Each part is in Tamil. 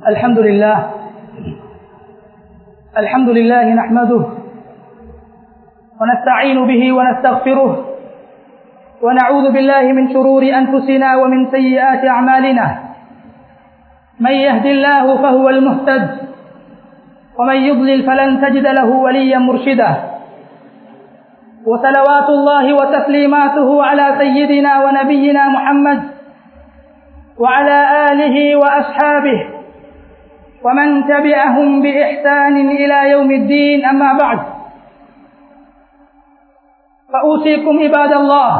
الحمد لله الحمد لله نحمده ونستعين به ونستغفره ونعوذ بالله من شرور أنفسنا ومن سيئات أعمالنا من يهد الله فهو المهتد ومن يضلل فلن تجد له وليا مرشدا وصلوات الله وتسليماته على سيدنا ونبينا محمد وعلى آله وأصحابه ومن تبعهم بإحسان إلى يوم الدين أما بعد فأوصيكم عباد الله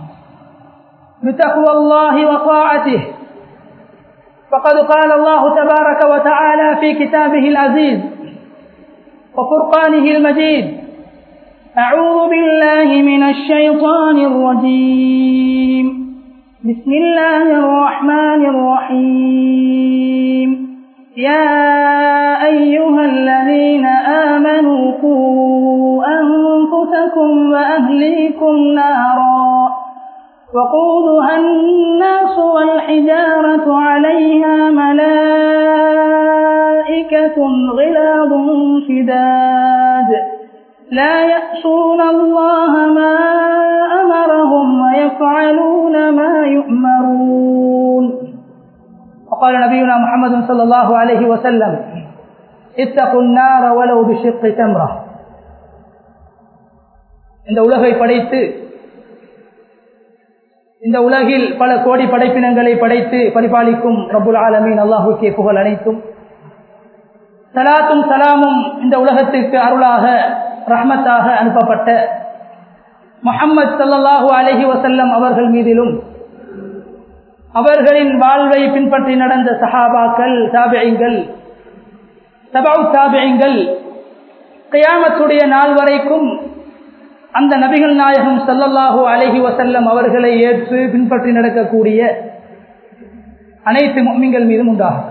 بتقوى الله وطاعته فقد قال الله تبارك وتعالى في كتابه العزيز وفرقانه المجيد أعوذ بالله من الشيطان الرجيم بسم الله الرحمن الرحيم يا أيها الذين آمنوا قوا أنفسكم وأهليكم نارا وقودها الناس والحجارة عليها ملائكة غلاظ شداد لا يأسون الله ما أمرهم ويفعلون ما يؤمرون وقال نبينا محمد صلى الله عليه وسلم اتقوا النار ولو بشق تمرة இந்த உலகை படைத்து இந்த உலகில் பல கோடி படைப்பினங்களை படைத்து பரிபாலிக்கும் ரபுல் ஆலமீன் அல்லாஹுக்கே புகழ் அனைத்தும் சலாத்தும் சலாமும் இந்த உலகத்திற்கு அருளாக ரஹ்மத்தாக அனுப்பப்பட்ட முகம்மது சல்லாஹூ அலஹி வசல்லம் அவர்கள் மீதிலும் அவர்களின் வாழ்வை பின்பற்றி நடந்த சஹாபாக்கள் தாபியங்கள் சபாவு தாபியங்கள் கயாமத்துடைய நாள் வரைக்கும் அந்த நபிகள் நாயகம் சல்லல்லாஹூ அலஹி வசல்லம் அவர்களை ஏற்று பின்பற்றி நடக்கக்கூடிய அனைத்து மொம்மிங்கள் மீதும் உண்டாகும்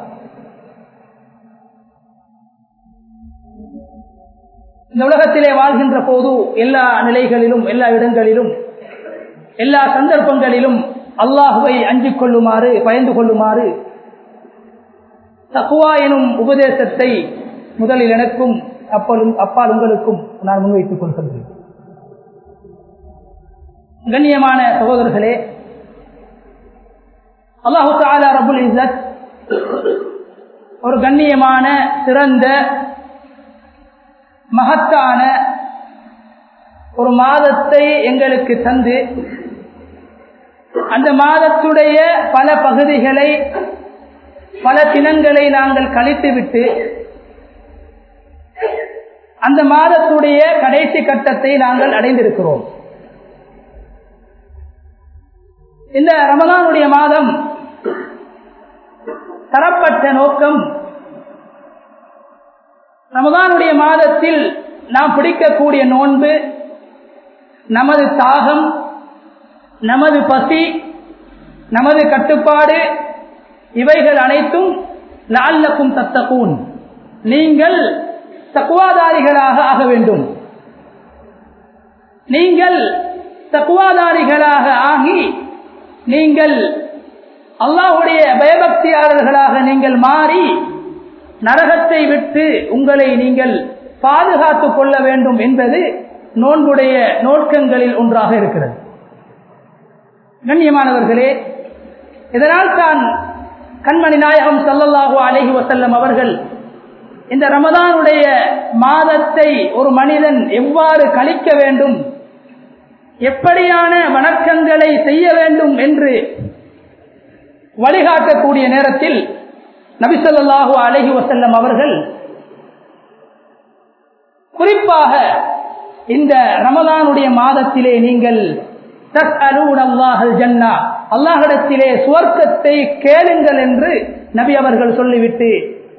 இந்த உலகத்திலே வாழ்கின்ற போது எல்லா நிலைகளிலும் எல்லா இடங்களிலும் எல்லா சந்தர்ப்பங்களிலும் அல்லாஹுவை அஞ்சிக் கொள்ளுமாறு பயந்து கொள்ளுமாறு தக்குவா எனும் உபதேசத்தை முதலில் எனக்கும் அப்பாலும் அப்பால் உங்களுக்கும் நான் முன்வைத்துக் கொள்கின்றேன் கண்ணியமான சகோதரர்களே அல்லாஹு தாலா ரபுல் இசத் ஒரு கண்ணியமான சிறந்த மகத்தான ஒரு மாதத்தை எங்களுக்கு தந்து அந்த மாதத்துடைய பல பகுதிகளை பல தினங்களை நாங்கள் கழித்துவிட்டு அந்த மாதத்துடைய கடைசி கட்டத்தை நாங்கள் அடைந்திருக்கிறோம் இந்த ரமதானுடைய மாதம் தரப்பட்ட நோக்கம் ரமதானுடைய மாதத்தில் நாம் பிடிக்கக்கூடிய நோன்பு நமது தாகம் நமது பசி நமது கட்டுப்பாடு இவைகள் அனைத்தும் லால்லக்கும் தத்தகூன் நீங்கள் தக்குவாதாரிகளாக ஆக வேண்டும் நீங்கள் தக்குவாதாரிகளாக ஆகி நீங்கள் அல்லாஹுடைய பயபக்தியாளர்களாக நீங்கள் மாறி நரகத்தை விட்டு உங்களை நீங்கள் பாதுகாத்துக் கொள்ள வேண்டும் என்பது நோன்புடைய நோக்கங்களில் ஒன்றாக இருக்கிறது கண்ணியமானவர்களே இதனால் தான் கண்மணி நாயகம் சல்லல்லாஹு அலஹி வசல்லம் அவர்கள் இந்த ரமதானுடைய மாதத்தை ஒரு மனிதன் எவ்வாறு கழிக்க வேண்டும் எப்படியான வணக்கங்களை செய்ய வேண்டும் என்று வழிகாட்டக்கூடிய நேரத்தில் நபிசல்லாஹு அலஹி வசல்லம் அவர்கள் குறிப்பாக இந்த ரமதானுடைய மாதத்திலே நீங்கள் ஜன்னா அல்லாஹிடத்திலே சுவர்க்கத்தை கேளுங்கள் என்று நபி அவர்கள் சொல்லிவிட்டு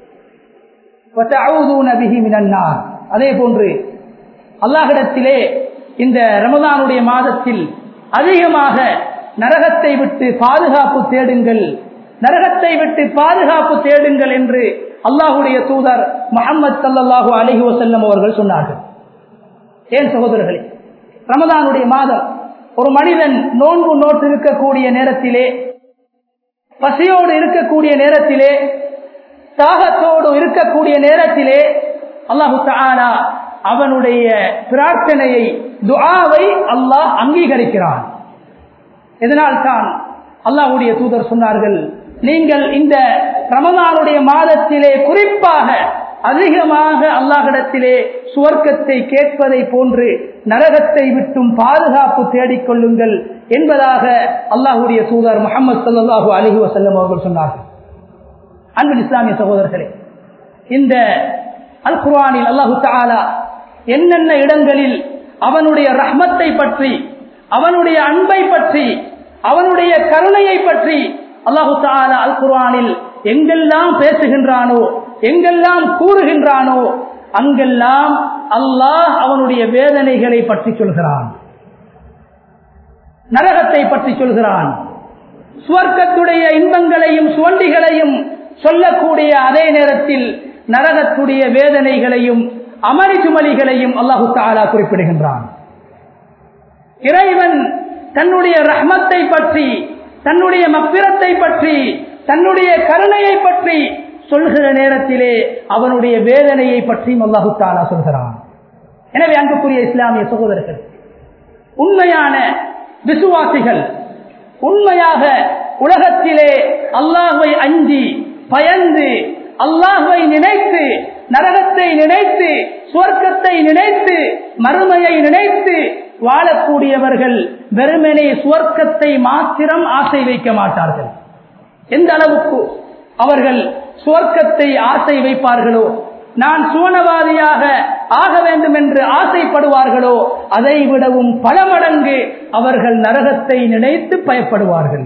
அதே போன்று அல்லாஹிடத்திலே இந்த ரமதானுடைய மாதத்தில் அதிகமாக நரகத்தை விட்டு பாதுகாப்பு தேடுங்கள் நரகத்தை விட்டு பாதுகாப்பு தேடுங்கள் என்று அல்லாஹுடைய தூதர் முகமது சல்லாஹூ அலஹி வசல்லம் அவர்கள் சொன்னார்கள் ஏன் சகோதரர்களே ரமதானுடைய மாதம் ஒரு மனிதன் நோன்பு நோட்டு இருக்கக்கூடிய நேரத்திலே பசியோடு இருக்கக்கூடிய நேரத்திலே தாகத்தோடு இருக்கக்கூடிய நேரத்திலே அல்லாஹு தாலா அவனுடைய பிரார்த்தனையை துஆவை அல்லாஹ் அங்கீகரிக்கிறான் இதனால் தான் அல்லாஹுடைய தூதர் சொன்னார்கள் நீங்கள் இந்த ரமதானுடைய மாதத்திலே குறிப்பாக அதிகமாக அல்லாஹிடத்திலே சுவர்க்கத்தை கேட்பதை போன்று நரகத்தை விட்டும் பாதுகாப்பு தேடிக்கொள்ளுங்கள் என்பதாக அல்லாஹுடைய தூதர் முகமது சல்லாஹூ அலிஹி வசல்லம் அவர்கள் சொன்னார்கள் அன்பு இஸ்லாமிய சகோதரர்களே இந்த அல் குர்ஆனில் அல்லாஹு தாலா என்னென்ன இடங்களில் அவனுடைய ரஹ்மத்தை பற்றி அவனுடைய அன்பை பற்றி அவனுடைய கருணையை பற்றி அல்லாஹு தாலா அல் குர்ஆனில் எங்கெல்லாம் பேசுகின்றானோ எங்கெல்லாம் கூறுகின்றானோ அங்கெல்லாம் அல்லாஹ் அவனுடைய வேதனைகளை பற்றி சொல்கிறான் நரகத்தை பற்றி சொல்கிறான் சுவர்க்கத்துடைய இன்பங்களையும் சுவண்டிகளையும் சொல்லக்கூடிய அதே நேரத்தில் நரகத்துடைய வேதனைகளையும் அமளி சுமலிகளையும் அல்லாஹு தாலா குறிப்பிடுகின்றான் இறைவன் தன்னுடைய ரஹ்மத்தை பற்றி தன்னுடைய மப்பிரத்தை பற்றி தன்னுடைய கருணையை பற்றி சொல்கிற நேரத்திலே அவனுடைய வேதனையை பற்றியும் அல்லாஹு தாலா சொல்கிறான் எனவே அன்புக்குரிய இஸ்லாமிய சகோதரர்கள் உண்மையான விசுவாசிகள் உண்மையாக உலகத்திலே அல்லாஹை அஞ்சி பயந்து அல்லாஹை நினைத்து நரகத்தை நினைத்து சுவர்க்கத்தை நினைத்து மறுமையை நினைத்து வாழக்கூடியவர்கள் வெறுமனே சுவர்க்கத்தை மாத்திரம் ஆசை வைக்க மாட்டார்கள் எந்த அளவுக்கு அவர்கள் சுவர்க்கத்தை ஆசை வைப்பார்களோ நான் சுவனவாதியாக ஆக வேண்டும் என்று ஆசைப்படுவார்களோ அதை விடவும் பல மடங்கு அவர்கள் நரகத்தை நினைத்து பயப்படுவார்கள்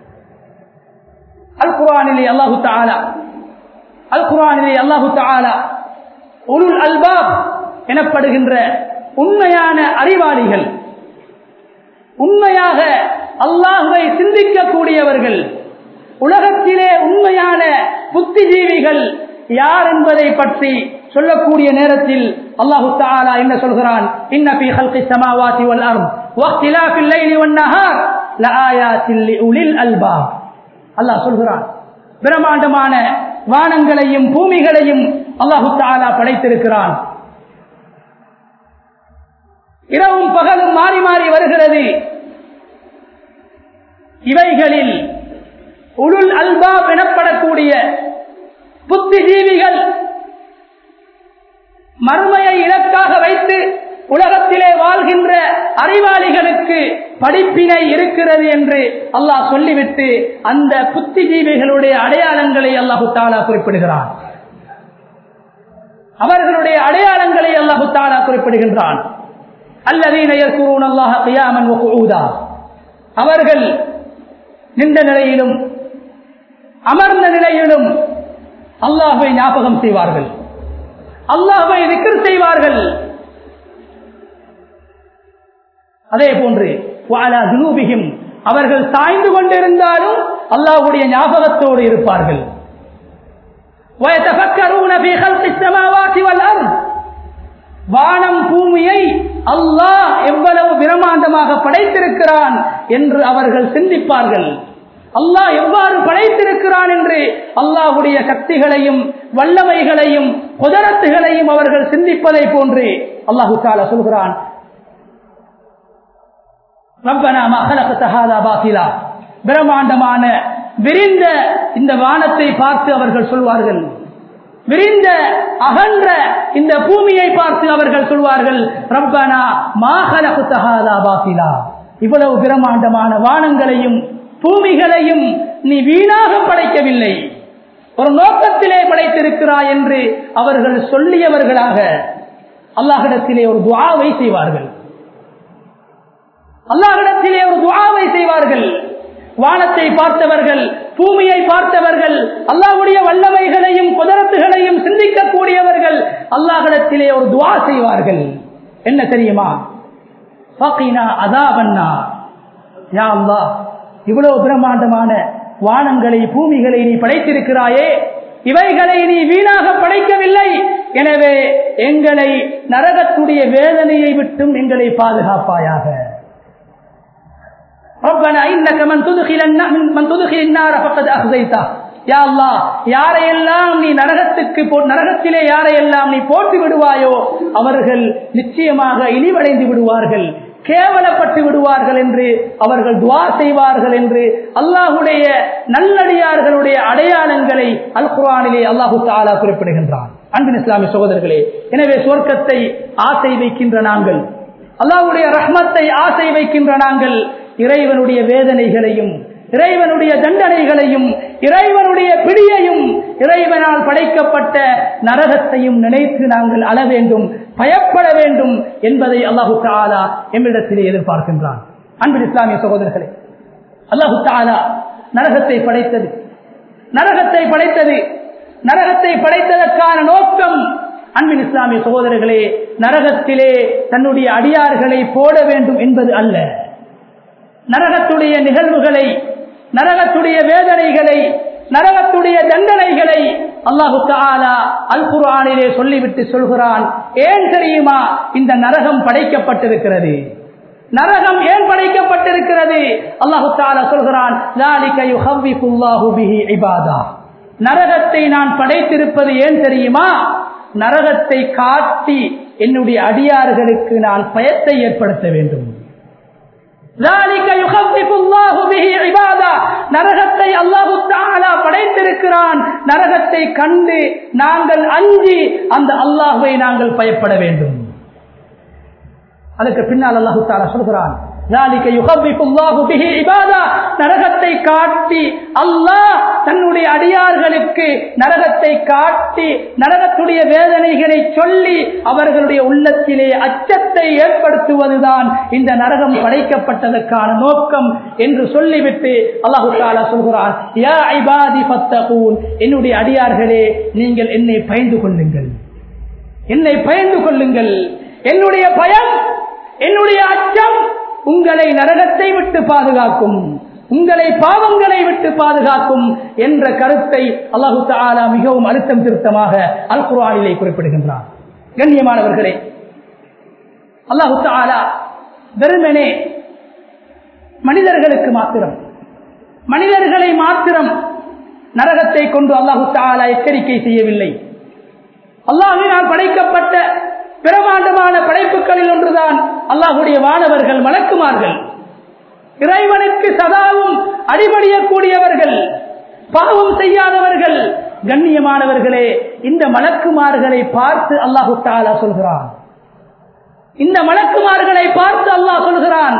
அல் குரானிலே அல்லாஹு தாலா அல் குரானிலே அல்லாஹு தாலா உருள் அல்பாப் எனப்படுகின்ற உண்மையான அறிவாளிகள் உண்மையாக அல்லாஹுவை சிந்திக்கக்கூடியவர்கள் உலகத்திலே உண்மையான புத்திஜீவிகள் யார் என்பதை பற்றி சொல்லக்கூடிய நேரத்தில் அல்லாஹு தாலா என்ன சொல்கிறான் இன்ன ஃபீ ஹல்கி ஸமாவாதி வல் அர்த் வக்திலாஃபில் லைலி வன் நஹார் லஆயாத்தில் லிஉலில் அல்பாப் அல்லாஹ் சொல்கிறான் பிரம்மாண்டமான வானங்களையும் பூமிகளையும் அல்லாஹு தாலா படைத்திருக்கிறான் இரவும் பகலும் மாறி மாறி வருகிறது இவைகளில் உளுல் அல்பாப் எனப்படக்கூடிய புத்திஜீவிகள் மறுமையை இலக்காக வைத்து உலகத்திலே வாழ்கின்ற அறிவாளிகளுக்கு படிப்பினை இருக்கிறது என்று அல்லாஹ் சொல்லிவிட்டு அந்த புத்திஜீவிகளுடைய அடையாளங்களை அல்லாஹு தாலா குறிப்பிடுகிறான் அவர்களுடைய அடையாளங்களை அல்லாஹு தாலா குறிப்பிடுகின்றான் அல்லதீன யஸ்குரூன் அல்லாஹ் கியாமன் வகுஊதா அவர்கள் நின்ற நிலையிலும் அமர்ந்த நிலையிலும் அல்லாஹை ஞாபகம் செய்வார்கள் அல்லாஹை விக்கிர் செய்வார்கள் அதே போன்று வாலா துனூபிகும் அவர்கள் சாய்ந்து கொண்டிருந்தாலும் அல்லாஹுடைய ஞாபகத்தோடு இருப்பார்கள் وَيَتَفَكَّرُونَ فِي خَلْقِ السَّمَاوَاتِ وَالْأَرْضِ வானம் பூமியை அல்லாஹ் எவ்வளவு பிரமாண்டமாக படைத்திருக்கிறான் என்று அவர்கள் சிந்திப்பார்கள் அல்லாஹ் எவ்வாறு படைத்திருக்கிறான் என்று அல்லாஹுடைய சக்திகளையும் வல்லமைகளையும் குதரத்துகளையும் அவர்கள் சிந்திப்பதை போன்று அல்லாஹு தாலா சொல்கிறான் ரப்பனா மகளக ஹாதா பாத்திலா பிரம்மாண்டமான விரிந்த இந்த வானத்தை பார்த்து அவர்கள் சொல்வார்கள் விரிந்த அகன்ற இந்த பூமியை பார்த்து அவர்கள் சொல்வார்கள் ரப்பனா மாகலகு தகாதா பாத்திலா இவ்வளவு பிரம்மாண்டமான வானங்களையும் பூமிகளையும் நீ வீணாக படைக்கவில்லை ஒரு நோக்கத்திலே படைத்திருக்கிறாய் என்று அவர்கள் சொல்லியவர்களாக அல்லாஹிடத்திலே ஒரு துவாவை செய்வார்கள் அல்லாஹிடத்திலே ஒரு துவாவை செய்வார்கள் வானத்தை பார்த்தவர்கள் பூமியை பார்த்தவர்கள் அல்லாஹுடைய வல்லமைகளையும் குதரத்துகளையும் சிந்திக்கக்கூடியவர்கள் அல்லாஹிடத்திலே ஒரு துவா செய்வார்கள் என்ன தெரியுமா அதாபன்னா யா அல்லா இவ்வளவு பிரம்மாண்டமான வானங்களை பூமிகளை நீ படைத்திருக்கிறாயே இவைகளை நீ வீணாக படைக்கவில்லை எனவே எங்களை நரகத்துடைய வேதனையை விட்டும் எங்களை பாதுகாப்பாயாக ربنا إنك من تدخل من تدخل النار فقد أخزيته யா அல்லாஹ் யாரையெல்லாம் நீ நரகத்துக்கு போ- நரகத்திலே யாரையெல்லாம் நீ போட்டு விடுவாயோ அவர்கள் நிச்சயமாக இழிவடைந்து விடுவார்கள் கேவலப்பட்டு விடுவார்கள் என்று அவர்கள் துவா செய்வார்கள் என்று அல்லாஹுடைய நல்லடியார்களுடைய அடையாளங்களை அல் குர்ஆனிலே அல்லாஹு தாலா குறிப்பிடுகின்றான் அன்பின் இஸ்லாமிய சகோதரர்களே எனவே சொர்க்கத்தை ஆசை வைக்கின்ற நாங்கள் அல்லாஹ்வுடைய ரஹ்மத்தை ஆசை வைக்கின்ற நாங்கள் இறைவனுடைய வேதனைகளையும் இறைவனுடைய தண்டனைகளையும் இறைவனுடைய பிடியையும் இறைவனால் படைக்கப்பட்ட நரகத்தையும் நினைத்து நாங்கள் அழ வேண்டும் பயப்பட வேண்டும் என்பதை அல்லாஹு தாலா எம்மிடத்திலே எதிர்பார்க்கின்றான் அன்பின் இஸ்லாமிய சகோதரர்களே அல்லாஹு தாலா நரகத்தை படைத்தது நரகத்தை படைத்தது நரகத்தை படைத்ததற்கான நோக்கம் அன்பின் இஸ்லாமிய சகோதரர்களே நரகத்திலே தன்னுடைய அடியார்களை போட வேண்டும் என்பது அல்ல நரகத்துடைய நிகழ்வுகளை நரகத்துடைய வேதனைகளை நரகத்துடைய தண்டனைகளை அல்லாஹு தாலா அல் குர்ஆனிலே சொல்லிவிட்டு சொல்கிறான் ஏன் தெரியுமா இந்த நரகம் படைக்கப்பட்டிருக்கிறது நரகம் ஏன் படைக்கப்பட்டிருக்கிறது அல்லாஹு தாலா சொல்கிறான் ذَلِكَ يُخَوِّفُ اللَّهُ بِهِ عِبَادَهُ நரகத்தை நான் படைத்திருப்பது ஏன் தெரியுமா நரகத்தை காட்டி என்னுடைய அடியார்களுக்கு நான் பயத்தை ஏற்படுத்த வேண்டும் ذَلِكَ يُخَوِّفُ اللَّهُ بِهِ عِبَادَهُ நரகத்தை அல்லாஹு தஆலா படைத்திருக்கிறான் நரகத்தை கண்டு நாங்கள் அஞ்சி அந்த அல்லாஹ்வை நாங்கள் பயப்பட வேண்டும் அதுக்கு பின்னால் அல்லாஹு தாலா சொல்கிறான் ذَلِكَ يُخَوِّفُ اللَّهُ بِهِ عِبَادَهُ நரகத்தை காட்டி அல்லாஹ் தன்னுடைய அடியார்களுக்கு நரகத்தை காட்டி நரகத்துடைய வேதனைகளை சொல்லி அவர்களுடைய உள்ளத்திலே அச்சத்தை ஏற்படுத்துவதுதான் இந்த நரகம் படைக்கப்பட்டதற்கான நோக்கம் என்று சொல்லிவிட்டு அல்லாஹு தாலா சொல்கிறான் யா இபாதி ஃபத்தகூன் என்னுடைய அடியார்களே நீங்கள் என்னை பயந்து கொள்ளுங்கள் என்னை பயந்து கொள்ளுங்கள் என்னுடைய பயம் என்னுடைய அச்சம் உங்களை நரகத்தை விட்டு பாதுகாக்கும் உங்களை பாவங்களை விட்டு பாதுகாக்கும் என்ற கருத்தை அல்லாஹு தாலா மிகவும் அழுத்தம் திருத்தமாக அல் குர்ஆனிலே குறிப்பிடுகின்றார் கண்ணியமானவர்களே அல்லாஹு தாலா வெறுமனே மனிதர்களுக்கு மாத்திரம் மனிதர்களை மாத்திரம் நரகத்தை கொண்டு அல்லாஹு தாலா எச்சரிக்கை செய்யவில்லை அல்லாஹினால் படைக்கப்பட்ட பிரமாண்டமான படைப்புகளில் ஒன்றுதான் அல்லாஹுடைய வானவர்கள் மலக்குமார்கள் இறைவனுக்கு சதாவும் அடிபடியக்கூடியவர்கள் பாவம் செய்யாதவர்கள் கண்ணியமானவர்களே இந்த மலக்குமார்களை பார்த்து அல்லாஹு தாலா சொல்கிறான் இந்த மலக்குமார்களை பார்த்து அல்லாஹ் சொல்கிறான்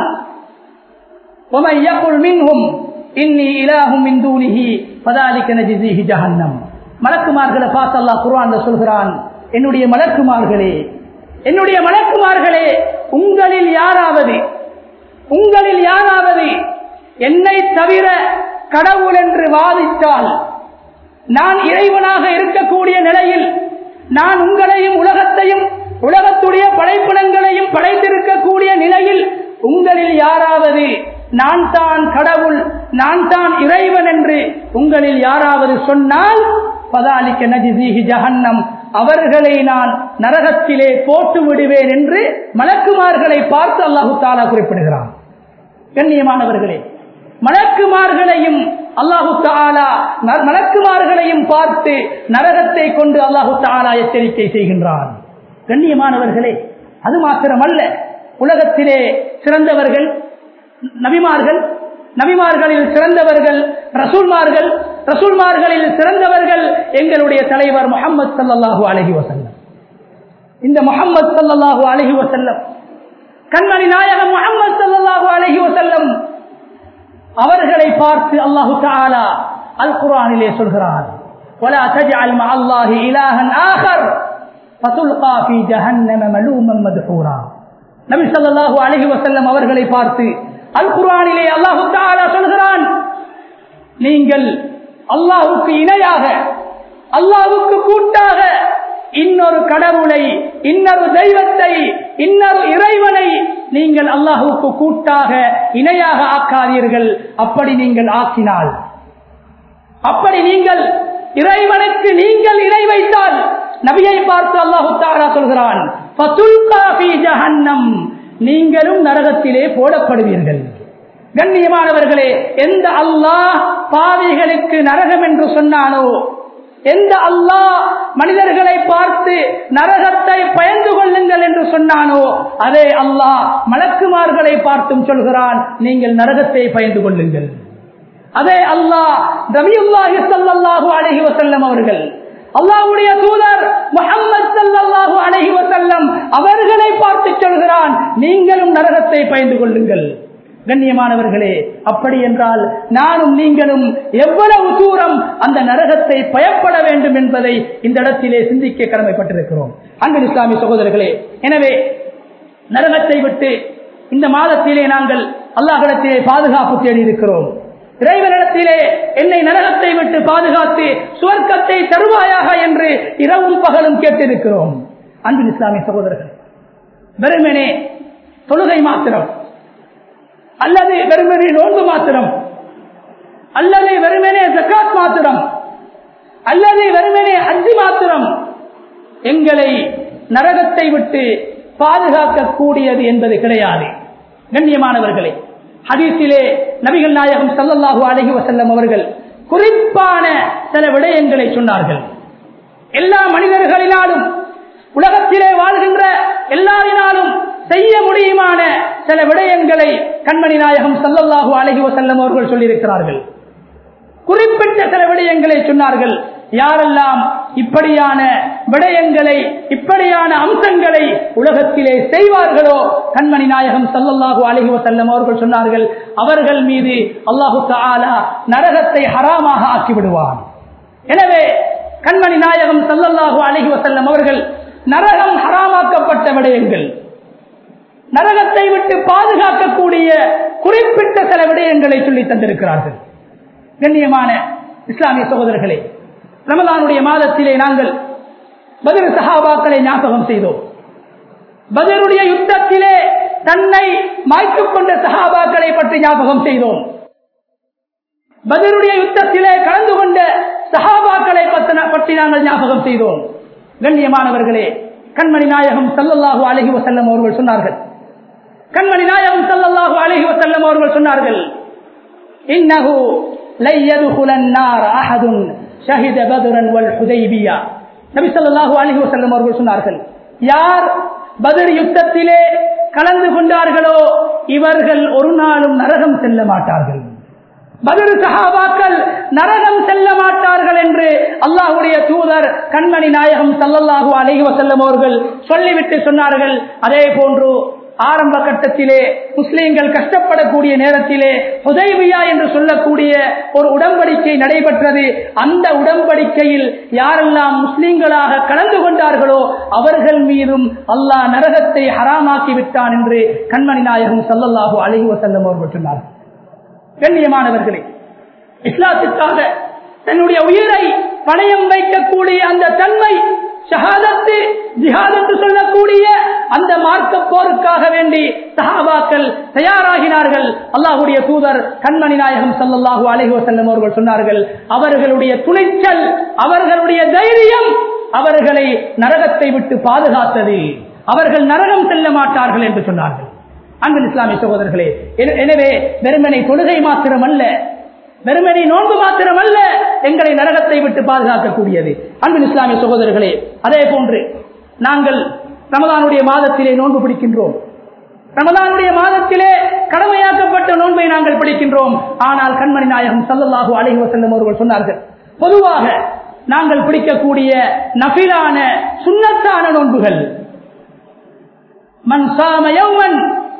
وَمَنْ يَقُلْ مِنْهُمْ إِنِّي إِلَٰهٌ مِنْ دُونِهِ فَذَلِكَ نَجْزِيهِ جَهَنَّمَ மலக்குமார்களை பார்த்து அல்லாஹ் குர்ஆன்ல சொல்கிறான் என்னுடைய மலக்குமார்களே என்னுடைய மலக்குமார்களே உங்களில் யாராவது உங்களில் யாராவது என்னை தவிர கடவுள் என்று வாதித்தால் நான் இறைவனாக இருக்கக்கூடிய நிலையில் நான் உங்களையும் உலகத்தையும் உலகத்துடைய படைப்பினங்களையும் படைத்திருக்கக்கூடிய நிலையில் உங்களில் யாராவது நான் தான் கடவுள் நான் தான் இறைவன் என்று உங்களில் யாராவது சொன்னால் பதாலிக்க நஜிசீஹி ஜஹன்னம் அவர்களை நான் நரகத்திலே போட்டு விடுவேன் என்று மலக்குமார்களை பார்த்து அல்லாஹு தாலா குறிப்பிடுகிறான் கண்ணியமானவர்களே மலக்குமார்களையும் அல்லாஹு தாலா ந- மலக்குமார்களையும் பார்த்து நரகத்தை கொண்டு அல்லாஹு தாலா எச்சரிக்கை செய்கின்றான் கண்ணியமானவர்களே அது மாத்திரமல்ல உலகத்திலே சிறந்தவர்கள் நபிமார்கள் நபிமார்களில் சிறந்தவர்கள் ரசூல்மார்கள் ரசூல்மார்களில் சிறந்தவர்கள் எங்களுடைய தலைவர் முகமது சல்லல்லாஹு அலைஹி வஸல்லம் இந்த முகமது சல்லல்லாஹு அலைஹி வஸல்லம் கண்மணி நாயகம் முகமது சல்லல்லாஹு அலைஹி வஸல்லம் அவர்களை பார்த்து அல்லாஹு தஆலா அல் குர்ஆனிலே சொல்கிறார் ولا تجعل مع الله إلها آخر فتلقى في جهنم ملوما مدحورا நபி ஸல்லல்லாஹு அலைஹி வஸல்லம் அவர்களை பார்த்து அல் குர்ஆனிலே அல்லாஹு தஆலா சொல்கிறான் நீங்கள் அல்லாஹ்வுக்கு இணையாக அல்லாஹ்வுக்கு கூட்டாக இன்னொரு கடவுளை இன்னொரு தெய்வத்தை இன்னொரு இறைவனை நீங்கள் அல்லாஹ்வுக்கு கூட்டாக இணையாக ஆக்காதீர்கள் அப்படி நீங்கள் ஆக்கினால் அப்படி நீங்கள் இறைவனுக்கு நீங்கள் இணை வைத்தால் நபியை பார்த்து அல்லாஹு தாரா சொல்கிறான் "ஃபதுல்கா ஃபீ ஜஹன்னம்." நீங்களும் நரகத்திலே போடப்படுவீர்கள் கண்ணியமானவர்களே எந்த அல்லாஹ் பாவிகளுக்கு நரகம் என்று சொன்னானோ எந்த அல்லாஹ் மனிதர்களை பார்த்து நரகத்தை பயந்து கொள்ளுங்கள் என்று சொன்னானோ அதே அல்லாஹ் மலக்குமார்களை பார்த்தும் சொல்கிறான் நீங்கள் நரகத்தை பயந்து கொள்ளுங்கள் அதே அல்லாஹ் ரபியுல்லாஹி ஸல்லல்லாஹு அலைஹி வஸல்லம் அவர்கள் அல்லாஹ்வுடைய தூதர் முஹம்மது ஸல்லல்லாஹு அலைஹி வஸல்லம் அவர்களை பார்த்து சொல்கிறான் நீங்களும் நரகத்தை பயந்து கொள்ளுங்கள் கண்ணியமானவர்களே அப்படி என்றால் நானும் நீங்களும் எவ்வளவு தூரம் அந்த நரகத்தை பயப்பட வேண்டும் என்பதை இந்த இடத்திலே சிந்திக்க கடமைப்பட்டிருக்கிறோம் அன்பு இஸ்லாமிய சகோதரர்களே எனவே நரகத்தை விட்டு இந்த மாதத்திலே நாங்கள் அல்லாஹிடத்திலே பாதுகாப்பு தேடி இருக்கிறோம் இறைவனிடத்திலே என்னை நரகத்தை விட்டு பாதுகாத்து சுவர்க்கத்தை தருவாயாக என்று இரவும் பகலும் கேட்டிருக்கிறோம் அன்பின் இஸ்லாமிய சகோதரர்கள் வெறுமனே தொழுகை மாத்திரம் அல்லது வெறுமனே நோன்பு மாத்திரம் அல்லது வெறுமனே ஜக்காத் மாத்திரம் அல்லது வெறுமனே அஞ்சு மாத்திரம் எங்களை நரகத்தை விட்டு பாதுகாக்கக்கூடியது என்பது கிடையாது கண்ணியமானவர்களே ஹதீஸிலே நபிகள் நாயகம் சல்லல்லாஹு அலஹி வசல்லம் அவர்கள் குறிப்பான சில விடயங்களை சொன்னார்கள் எல்லா மனிதர்களினாலும் உலகத்திலே வாழ்கின்ற எல்லாரினாலும் செய்ய முடியுமான சில விடயங்களை கண்மணி நாயகம் சல்லல்லாஹு அலஹி வசல்லம் அவர்கள் சொல்லியிருக்கிறார்கள் குறிப்பிட்ட சில விடயங்களை சொன்னார்கள் யாரெல்லாம் இப்படியான விடயங்களை இப்படியான அம்சங்களை உலகத்திலே செய்வார்களோ கண்மணி நாயகம் சல்லல்லாஹு அலஹி வசல்லம் அவர்கள் சொன்னார்கள் அவர்கள் மீது அல்லாஹு தாலா நரகத்தை ஹராமாக ஆக்கிவிடுவான் எனவே கண்மணி நாயகம் சல்லல்லாஹு அலஹி வசல்லம் அவர்கள் நரகம் ஹராமாக்கப்பட்ட விடயங்கள் நரகத்தை விட்டு பாதுகாக்கக்கூடிய குறிப்பிட்ட சில விடயங்களை சொல்லி தந்திருக்கிறார்கள் கண்ணியமான இஸ்லாமிய சகோதரர்களே ரமலானுடைய மாதத்திலே நாங்கள் பதில் சஹாபாக்களை ஞாபகம் செய்தோம் பதிலுடைய யுத்தத்திலே தன்னை மாய்த்துக் கொண்ட சஹாபாக்களை பற்றி ஞாபகம் செய்தோம் பதிலுடைய யுத்தத்திலே கலந்து கொண்ட சஹாபாக்களை பற்றி நாங்கள் ஞாபகம் செய்தோம் கண்ணியமானவர்களே கண்மணி நாயகம் சல்லல்லாஹு அலஹி வசல்லம் அவர்கள் சொன்னார்கள் கண்மணி நாயகம் சல்லல்லாஹு அலஹி வசல்லம் அவர்கள் சொன்னார்கள் இன்னஹு லை யதுகுலன் நார் அஹதுன் ஷஹித பதுரன் வல் ஹுதைபியா நபி ஸல்லல்லாஹு அலைஹி வஸல்லம் அவர்கள் சொன்னார்கள் யார் பத்ர் யுத்தத்திலே கலந்து கொண்டார்களோ இவர்கள் ஒரு நாளும் நரகம் செல்ல மாட்டார்கள் பதில் சஹாபாக்கள் நரகம் செல்ல மாட்டார்கள் என்று அல்லாஹுடைய தூதர் கண்மணி நாயகம் சல்லல்லாஹு அலைஹி வசல்லம் அவர்கள் சொல்லிவிட்டு சொன்னார்கள் அதே போன்று ஆரம்ப கட்டத்திலே முஸ்லிம்கள் கஷ்டப்படக்கூடிய நேரத்திலே உதவியா என்று சொல்லக்கூடிய ஒரு உடன்படிக்கை நடைபெற்றது அந்த உடன்படிக்கையில் யாரெல்லாம் முஸ்லிம்களாக கலந்து கொண்டார்களோ அவர்கள் மீதும் அல்லாஹ் நரகத்தை ஹராமாக்கி விட்டான் என்று கண்மணி நாயகம் சல்லல்லாஹு அலைஹி வசல்லம் அவர்கள் சொன்னார்கள் கண்ணியமானவர்களே இஸ்லாத்துக்காக தன்னுடைய உயிரை பணயம் வைக்கக்கூடிய அந்த தன்மை ஷஹாதத்து ஜிஹாத் என்று சொல்லக்கூடிய அந்த மார்க்க போருக்காக வேண்டி சஹாபாக்கள் தயாராகினார்கள் அல்லாஹுடைய தூதர் கண்மணி நாயகம் சல்லல்லாஹு அலைஹி வஸல்லம் அவர்கள் சொன்னார்கள் அவர்களுடைய துணிச்சல் அவர்களுடைய தைரியம் அவர்களை நரகத்தை விட்டு பாதுகாத்தது அவர்கள் நரகம் செல்ல மாட்டார்கள் என்று சொன்னார்கள் அன்பின் இஸ்லாமிய சகோதரர்களே எனவே வெறுமனை தொழுகை மாத்திரம் அல்ல வெறுமனை நோன்பு மாத்திரம் அல்ல எங்களை நரகத்தை விட்டு பாதுகாக்கக்கூடியது அன்பின் இஸ்லாமிய சகோதரர்களே அதே போன்று நாங்கள் ரமதானுடைய மாதத்திலே நோன்பு பிடிக்கின்றோம் ரமதானுடைய மாதத்திலே கடமையாக்கப்பட்ட நோன்பை நாங்கள் பிடிக்கின்றோம் ஆனால் கண்மணி நாயகம் சல்லல்லாஹு அலைஹி வஸல்லம் அவர்கள் சொன்னார்கள் பொதுவாக நாங்கள் பிடிக்கக்கூடிய நபிலான சுண்ணத்தான நோன்புகள் மன் சாம யௌமன்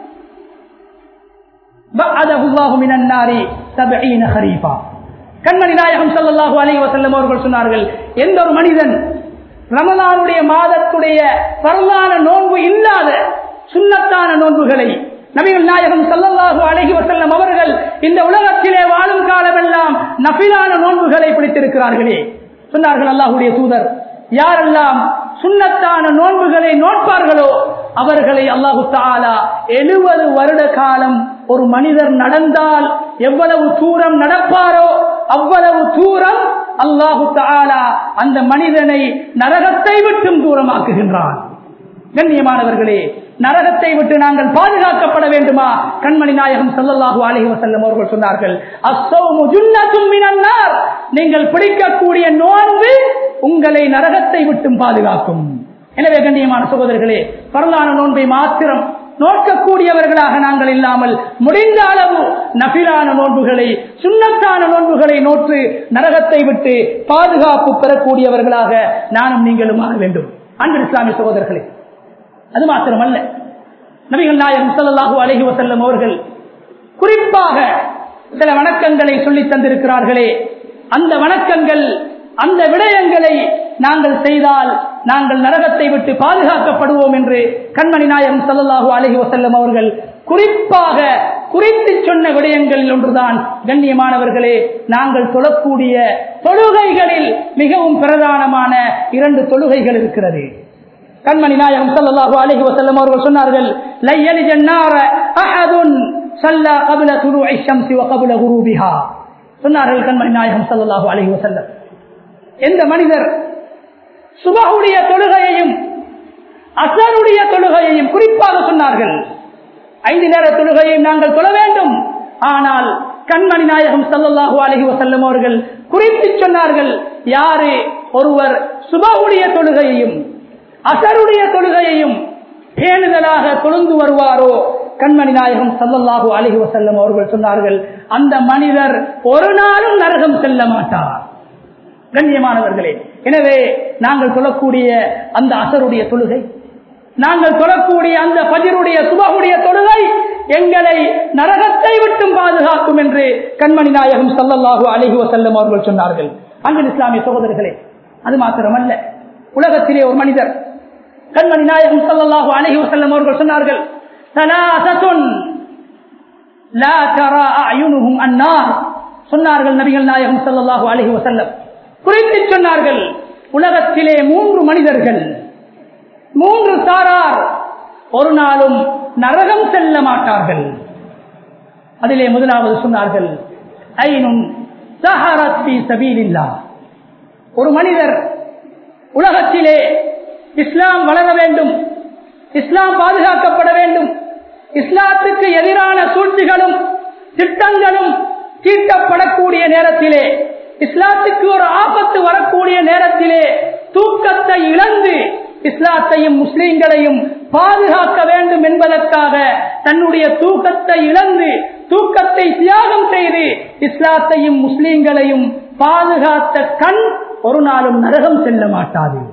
கண்மணி நாயகம் சல்லாஹூ அலி வசல்லம் அவர்கள் சொன்னார்கள் எந்த ஒரு மனிதன் ரமலானுடைய மாதத்துடைய வரலான நோன்பு இல்லாத சுண்ணத்தான நோன்புகளை நபிகள் நாயகம் சல்லல்லாஹு அலஹி வசல்லம் அவர்கள் இந்த உலகத்திலே வாழும் காலமெல்லாம் நபிலான நோன்புகளை பிடித்திருக்கிறார்களே சொன்னார்கள் அல்லாஹுடைய தூதர் யாரெல்லாம் சுண்ணத்தான நோன்புகளை நோட்பார்களோ அவர்களை அல்லாஹு தாலா எழுபது வருட காலம் ஒரு மனிதர் நடந்தால் எவ்வளவு தூரம் நடப்பாரோ அவ்வளவு தூரம் அல்லாஹு தாலா அந்த மனிதனை நரகத்தை விட்டும் தூரமாக்குகின்றான் கண்ணியமானவர்களே நரகத்தை விட்டு நாங்கள் பாதுகாக்கப்பட வேண்டுமா கண்மணி நாயகம் ஸல்லல்லாஹு அலைஹி வஸல்லம் அவர்கள் சொன்னார்கள் அஸ்ஸௌமு ஜுன்னத்தும் மினன் நார் நீங்கள் பிடிக்கக்கூடிய நோன்பு உங்களை நரகத்தை விட்டும் பாதுகாக்கும் எனவே கண்ணியமான சகோதரர்களே பரலான நோன்பை மாத்திரம் நோக்கக்கூடியவர்களாக நாங்கள் இல்லாமல் முடிந்த அளவு நபிலான நோன்புகளை சுண்ணத்தான நோன்புகளை நோற்று நரகத்தை விட்டு பாதுகாப்பு பெறக்கூடியவர்களாக நானும் நீங்களும் மாற வேண்டும் அன்பு இஸ்லாமிய சகோதரர்களே அது மாத்திரமல்ல நபிகள் நாயகம் ஸல்லல்லாஹு அலைஹி வஸல்லம் அவர்கள் குறிப்பாக சில வணக்கங்களை சொல்லி தந்திருக்கிறார்களே அந்த வணக்கங்கள் அந்த விடயங்களை நாங்கள் செய்தால் நாங்கள் நரகத்தை விட்டு பாதுகாக்கப்படுவோம் என்று கண்மணி நாயகம் ஸல்லல்லாஹு அலைஹி வஸல்லம் அவர்கள் குறிப்பாக குறித்து சொன்ன விடயங்களில் ஒன்றுதான் கண்ணியமானவர்களே நாங்கள் தொழக்கூடிய தொழுகைகளில் மிகவும் பிரதானமான இரண்டு தொழுகைகள் இருக்கிறது கண்மணி நாயகம் ஸல்லல்லாஹு அலைஹி வஸல்லம் அவர்கள் சொன்னார்கள் லை யலிஜன் நார அஹதுன் ஸல்லா قبل طلوع الشمس وقبل غروبها சொன்னார்கள் கண்மணி நாயகம் ஸல்லல்லாஹு அலைஹி வஸல்லம் எந்த மனிதர் சுபஹுடைய தொழுகையையும் அசருடைய தொழுகையையும் குறிப்பாக சொன்னார்கள் ஐந்து நேர தொழுகையையும் நாங்கள் தொழ வேண்டும் ஆனால் கண்மணி நாயகம் ஸல்லல்லாஹு அலைஹி வஸல்லம் அவர்கள் குறித்து சொன்னார்கள் யாரு ஒருவர் சுபஹுடைய தொழுகையையும் அசருடைய தொழுகையையும் பேணுதலாக தொழுந்து வருவாரோ கண்மணி நாயகம் சல்லல்லாஹு அலைஹி வஸல்லம் அவர்கள் சொன்னார்கள் அந்த மனிதர் ஒரு நாளும் நரகம் செல்ல மாட்டார் கண்ணியமானவர்களே எனவே நாங்கள் சொல்லக்கூடிய அந்த அசருடைய தொழுகை நாங்கள் சொல்லக்கூடிய அந்த பஜருடைய சுபகுடைய தொழுகை எங்களை நரகத்தை விட்டும் பாதுகாக்கும் என்று கண்மணி நாயகம் சல்லல்லாஹு அலைஹி வஸல்லம் அவர்கள் சொன்னார்கள் அங்கு இஸ்லாமிய சகோதரர்களே அது மாத்திரமல்ல உலகத்திலே ஒரு மனிதர் கண்மணி நாயகம் ஸல்லல்லாஹு அலைஹி வஸல்லம் அவர்கள் சொன்னார்கள் ஸலாஸத்துன் லா தரா அயுனுஹும் அன்னார் சொன்னார்கள் நபிகள் நாயகம் ஸல்லல்லாஹு அலைஹி வஸல்லம் குறித்து சொன்னார்கள் உலகத்திலே மூன்று மனிதர்கள் மூன்று சாரார் ஒரு நாளும் நரகம் செல்ல மாட்டார்கள் அதிலே முதலாவது சொன்னார்கள் ஐனும் சஹரத் ஃபீ சபீலில்லாஹ் ஒரு மனிதர் உலகத்திலே இஸ்லாம் வளர வேண்டும் இஸ்லாம் பாதுகாக்கப்பட வேண்டும் இஸ்லாத்துக்கு எதிரான சூழ்ச்சிகளும் திட்டங்களும் தீட்டப்படக்கூடிய நேரத்திலே இஸ்லாத்துக்கு ஒரு ஆபத்து வரக்கூடிய நேரத்திலே தூக்கத்தை இழந்து இஸ்லாத்தையும் முஸ்லிம்களையும் பாதுகாக்க வேண்டும் என்பதற்காக தன்னுடைய தூக்கத்தை இழந்து தூக்கத்தை தியாகம் செய்து இஸ்லாத்தையும் முஸ்லிம்களையும் பாதுகாத்த கண் ஒரு நாளும் நரகம் செல்ல மாட்டாது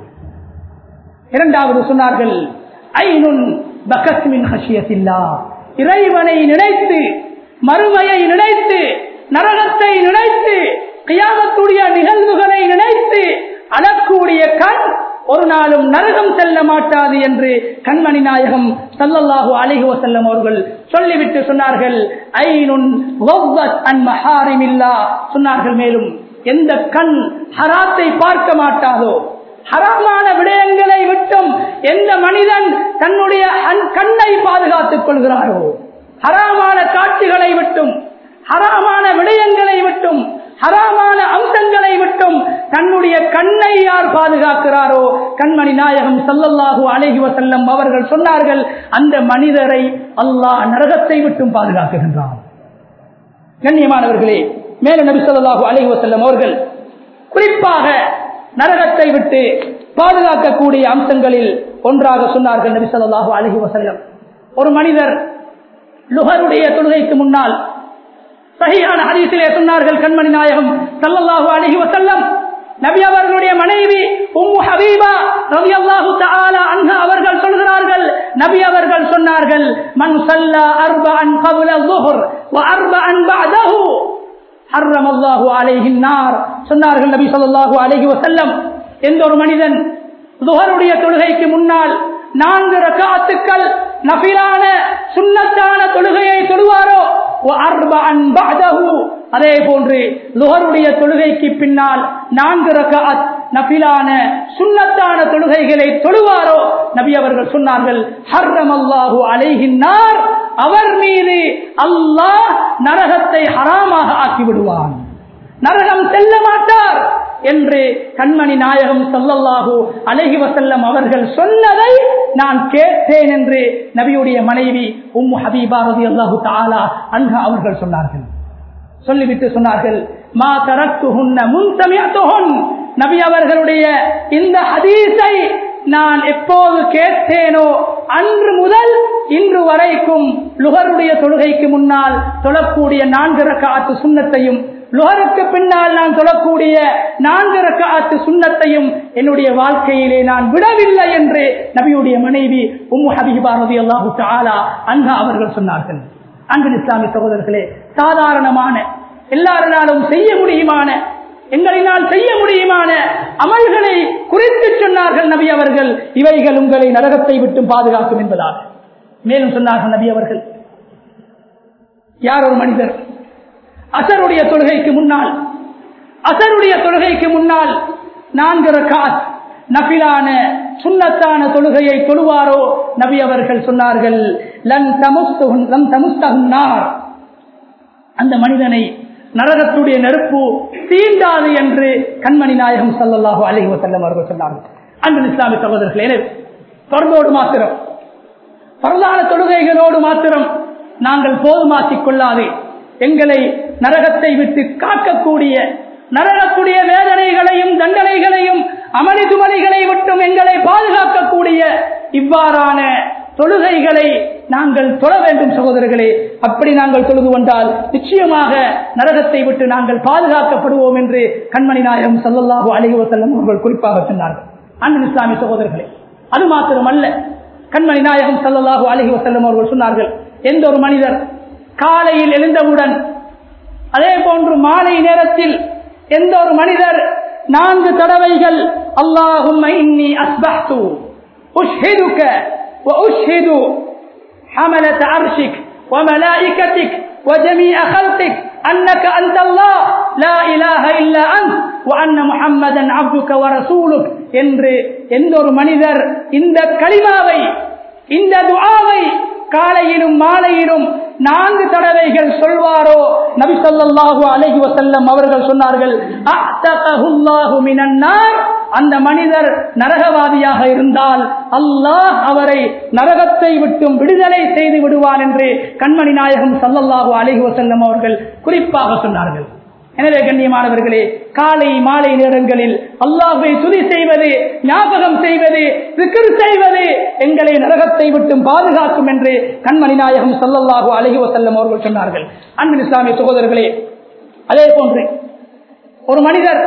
இரண்டாவது சொன்னார்கள் ஐநுன் பகஸ்மின் ஹஷியத்தில்லா இறைவனை நினைத்து மறுமையை நினைத்து நரகத்தை நினைத்து கியாமத்துடைய நிகழ்வுகளை நினைத்து அழக்கூடிய கண் ஒரு நாளும் நரகம் செல்ல மாட்டாது என்று கண்மணி நாயகம் சல்லல்லாஹு அலைஹி வஸல்லம் அவர்கள் சொல்லிவிட்டு சொன்னார்கள் ஐனுன் வவ்வத் அன் மஹாரிமில்லா சொன்னார்கள் மேலும் எந்த கண் ஹராத்தை பார்க்க மாட்டாதோ ஹராமான விடயங்களை விட்டும் எந்த மனிதன் தன்னுடைய கண்ணை பாதுகாத்துக் கொள்கிறாரோ ஹராமான காட்சிகளை விட்டும் ஹராமான விடயங்களை விட்டும் ஹராமான அம்சங்களை விட்டும் தன்னுடைய கண்ணை யார் பாதுகாக்கிறாரோ கண்மணி நாயகம் சல்லல்லாஹு அலைஹி வசல்லம் அவர்கள் சொன்னார்கள் அந்த மனிதரை அல்லாஹ் நரகத்தை விட்டும் பாதுகாக்குகின்றான் கண்ணியமானவர்களே மேல நபி சொல்லாஹு அலைஹி வசல்லம் அவர்கள் குறிப்பாக நரகத்தை விட்டு பாதுகாக்கக்கூடிய அம்சங்களில் ஒன்றாக சொன்னார்கள் நபி சொல்லாஹு அலைஹி வசல்லம் ஒரு மனிதர் லுகருடைய தொழுகைக்கு முன்னால் சகியான ஹதீஸிலே சொன்னார்கள் கண்மணி நாயகம் சல்லல்லாஹு அலைஹி வசல்லம் நபி அவர்களுடைய மனைவி உம்மு ஹபீபா ரலியல்லாஹு தஆலா அன்ஹா அவர்கள் சொல்கிறார்கள் நபி அவர்கள் சொன்னார்கள் மன் ஸல்லா அர்பஅன் قبل الظهر واربعا بعده حرم الله عليه النار சொன்னார்கள் நபி ஸல்லல்லாஹு அலைஹி வஸல்லம் எந்த ஒரு மனிதன் ظهருடைய தொழுகைக்கு முன்னால் நான்கு ரகாத்துக்கள் நபிலான சுன்னத்தான தொழுகையை தொழுவாரோ அதே போன்று லுகருடைய தொழுகைக்கு பின்னால் நான்கு ரகாத் நபிலான சுன்னத்தான தொழுகைகளை தொழுவாரோ நபி அவர்கள் சொன்னார்கள் ஹர்ரம் அல்லாஹூ அலைகின்றார் அவர் மீது அல்லாஹ் நரகத்தை ஹராமாக ஆக்கி விடுவான் நரகம் செல்ல மாட்டார் என்று கண்மணி நாயகம் சொல்லல்லாஹு அலஹி வசல்லம் அவர்கள் சொன்னதை நான் கேட்டேன் என்று நபியுடைய மனைவி உம்மு ஹபீபா ரதி அல்லாஹு தாலா அன்ஹா அவர்கள் சொன்னார்கள் சொல்லிவிட்டு சொன்னார்கள் மா தரத்துஹுன்ன முன் சமயத்துஹுன் நபி அவர்களுடைய இந்த ஹதீஸை நான் எப்போது கேட்டேனோ அன்று முதல் இன்று வரைக்கும் லுகருடைய தொழுகைக்கு முன்னால் தொழக்கூடிய நான்கு ரக்காத்து சுண்ணத்தையும் லுகருக்கு பின்னால் நான் தொழக்கூடிய நான்கு ரக்காத்து சுண்ணத்தையும் என்னுடைய வாழ்க்கையிலே நான் விடவில்லை என்று நபியுடைய மனைவி உம்மு ஹபீபா ரதி அல்லாஹு தாலா அன்ஹா அவர்கள் சொன்னார்கள் அன்பின் இஸ்லாமிய சகோதரர்களே சாதாரணமான எல்லாரினாலும் செய்ய முடியுமான எங்களினால் செய்ய முடியுமான அமல்களை குறித்து சொன்னார்கள் நபி அவர்கள் இவைகள் உங்களை நரகத்தை விட்டு பாதுகாக்கும் என்பதாக மேலும் சொன்னார்கள் நபி அவர்கள் யார் ஒரு மனிதர் அசருடைய தொழுகைக்கு முன்னால் அசருடைய தொழுகைக்கு முன்னால் நான்கு ரகாத் நபிலான சுண்ணத்தான தொழுகையை தொழுவாரோ நபி அவர்கள் சொன்னார்கள் லன் தமுஸ்தகுன் லன் தமுஸ்தகுன் நார் அந்த மனிதனை நரகத்துடைய நெருப்பு தீண்டாது என்று கண்மணி நாயகம் சல்லல்லாஹு அலிஹி வசல்லம் அவர்கள் சொன்னார்கள் அன்பு இஸ்லாமிய சகோதரர்கள் எனவே தொடர்ந்தோடு மாத்திரம் பரதான தொழுகைகளோடு மாத்திரம் நாங்கள் போதுமாக்கிக் கொள்ளாது எங்களை நரகத்தை விட்டு காக்கக்கூடிய நரகக்கூடிய வேதனைகளையும் தண்டனைகளையும் அமளி துமலிகளை விட்டும் எங்களை பாதுகாக்கக்கூடிய இவ்வாறான தொழுகைகளை நாங்கள் தொழ வேண்டும் சகோதரர்களே அப்படி நாங்கள் தொழுது கொண்டால் நிச்சயமாக நரகத்தை விட்டு நாங்கள் பாதுகாக்கப்படுவோம் என்று கண்மணி நாயகம் சல்லல்லாஹு அலி வசல்லம் அவர்கள் குறிப்பாக சொன்னார்கள் அண்ணன் இஸ்லாமிய சகோதரர்களே அது மாத்திரமல்ல கண்மணி நாயகம் சல்லல்லாஹு அலஹி வசல்லம் அவர்கள் சொன்னார்கள் எந்த ஒரு மனிதர் காலையில் எழுந்தவுடன் அதே போன்று மாலை நேரத்தில் எந்த ஒரு மனிதர் நான்கு தடவைகள் அல்லாஹும் இன்னி அஸ்பஹ்து உஷ்ஹிதுக وأشهد حملة عرشك وملائكتك وجميع خلقك أنك أنت الله لا إله إلا أنت وأن محمدا عبدك ورسولك என்று எந்த ஒரு மனிதர் இந்த களிமாவை இந்த துஆவை காலையிலும் மாலையிலும் நான்கு தடவைகள் சொல்வாரோ நபி ஸல்லல்லாஹு அலைஹி வஸல்லம் அவர்கள் சொன்னார்கள் அத்தகஹுல்லாஹு மினன் நார் அந்த மனிதர் நரகவாதியாக இருந்தால் அல்லாஹ் அவரை நரகத்தை விட்டும் விடுதலை செய்து விடுவான் என்று கண்மணி நாயகம் சல்லல்லாஹு அலைஹி வஸல்லம் அவர்கள் குறிப்பாக சொன்னார்கள் எனவே கண்ணியமானவர்களே காலை மாலை நேரங்களில் அல்லாஹை துதி செய்வது ஞாபகம் செய்வது சிக்கர் செய்வது எங்களை நரகத்தை விட்டும் பாதுகாக்கும் என்று கண்மணி நாயகம் சல்லல்லாஹு அலஹி வசல்லம் அவர்கள் சொன்னார்கள் அன்பின் இஸ்லாமிய சகோதரர்களே அதே போன்று ஒரு மனிதர்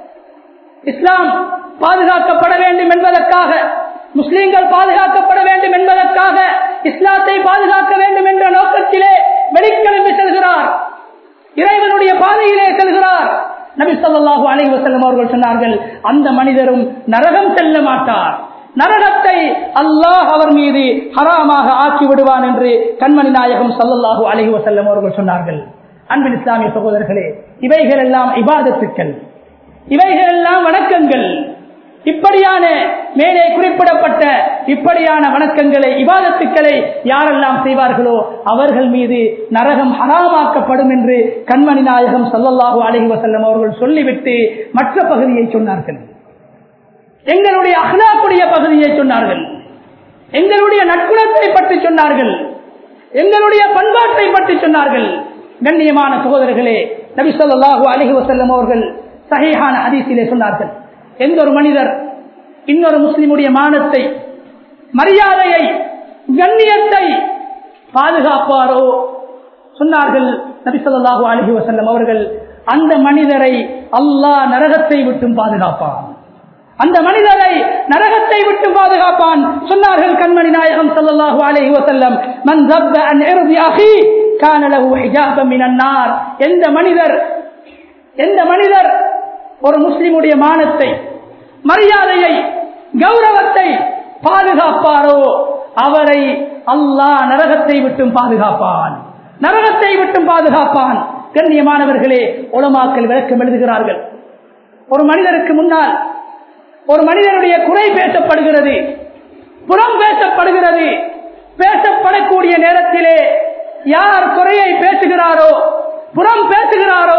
இஸ்லாம் பாதுகாக்கப்பட வேண்டும் என்பதற்காக முஸ்லீம்கள் பாதுகாக்கப்பட வேண்டும் என்பதற்காக இஸ்லாத்தை பாதுகாக்க வேண்டும் என்ற நோக்கத்திலே வெளிக்கிளம்பி செல்கிறார் இறைவனுடைய பாதையிலே செல்கிறார் நபி சொல்லாஹு அலைஹி வசல்லம் அவர்கள் சொன்னார்கள் அந்த மனிதரும் நரகம் செல்ல மாட்டார் நரகத்தை அல்லாஹ் அவர் மீது ஹராமாக ஆக்கி விடுவான் என்று கண்மணி நாயகம் சல்லல்லாஹு அலைஹி வசல்லம் அவர்கள் சொன்னார்கள் அன்பின் இஸ்லாமிய சகோதரர்களே இவைகள் எல்லாம் இபாதத்துக்கள் இவைகள் எல்லாம் வணக்கங்கள் இப்படியான மேலே குறிப்பிடப்பட்ட இப்படியான வணக்கங்களை இவாதத்துக்களை யாரெல்லாம் செய்வார்களோ அவர்கள் மீது நரகம் ஹராமாக்கப்படும் என்று கண்மணி நாயகம் சல்லல்லாஹு அலஹி வசல்லம் அவர்கள் சொல்லிவிட்டு மற்ற பகுதியை சொன்னார்கள் எங்களுடைய அஹ்லாக்குடைய பகுதியை சொன்னார்கள் எங்களுடைய நற்குணத்தை பற்றி சொன்னார்கள் எங்களுடைய பண்பாட்டை பற்றி சொன்னார்கள் கண்ணியமான சகோதரர்களே நபி சொல்லாஹு அலஹி வசல்லம் அவர்கள் சஹீஹான ஹதீஸிலே சொன்னார்கள் எந்த ஒரு மனிதர் இன்னொரு முஸ்லிமுடைய மானத்தை மரியாதையை கண்ணியத்தை பாதுகாப்பாரோ சொன்னார்கள் நபிசல்லாஹு அலஹி வசல்லம் அவர்கள் அந்த மனிதரை அல்லாஹ் நரகத்தை விட்டும் பாதுகாப்பான் அந்த மனிதரை நரகத்தை விட்டு பாதுகாப்பான் சொன்னார்கள் கண்மணி நாயகம் சல்லாஹூ அலஹி வசல்லம் மன் அன் அஹி கான லஹு ஹிஜாபம் மினன் நார் எந்த மனிதர் எந்த மனிதர் ஒரு முஸ்லிமுடைய மானத்தை மரியாதையை கௌரவத்தை பாதுகாப்பாரோ அவரை அல்லாஹ் நரகத்தை விட்டும் பாதுகாப்பான் நரகத்தை விட்டும் பாதுகாப்பான் கண்ணியமானவர்களே உலமாக்கள் விளக்கம் எழுதுகிறார்கள் ஒரு மனிதருக்கு முன்னால் ஒரு மனிதனுடைய குறை பேசப்படுகிறது புறம் பேசப்படுகிறது பேசப்படக்கூடிய நேரத்திலே யார் குறையை பேசுகிறாரோ புறம் பேசுகிறாரோ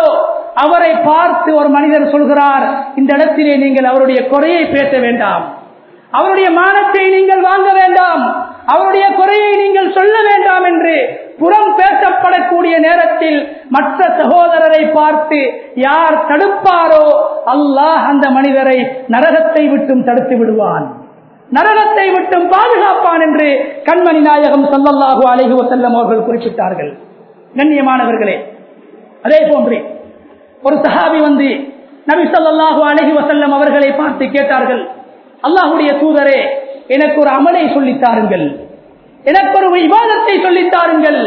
அவரை பார்த்து ஒரு மனிதர் சொல்கிறார் இந்த இடத்திலே நீங்கள் அவருடைய குறையை பேச வேண்டாம் அவருடைய மானத்தை நீங்கள் வாங்க வேண்டாம் அவருடைய குறையை நீங்கள் சொல்ல வேண்டாம் என்று புறம் பேசப்படக்கூடிய நேரத்தில் மற்ற சகோதரரை பார்த்து யார் தடுப்பாரோ அல்லாஹ் அந்த மனிதரை நரகத்தை விட்டும் தடுத்து விடுவான் நரகத்தை விட்டும் பாதுகாப்பான் என்று கண்மணி நாயகம் சல்லல்லாஹு அலைஹி வசல்லம் அவர்கள் குறிப்பிட்டார்கள் கண்ணியமானவர்களே அதே போன்று ஒரு சஹாபி வந்து நபி ஸல்லல்லாஹு அலைஹி வஸல்லம் அவர்களை பார்த்து கேட்டார்கள் அல்லாஹ்வுடைய தூதரே எனக்கு ஒரு அமலை சொல்லித்தாருங்கள் எனக்கு ஒரு விவாதத்தை சொல்லித்தாருங்கள்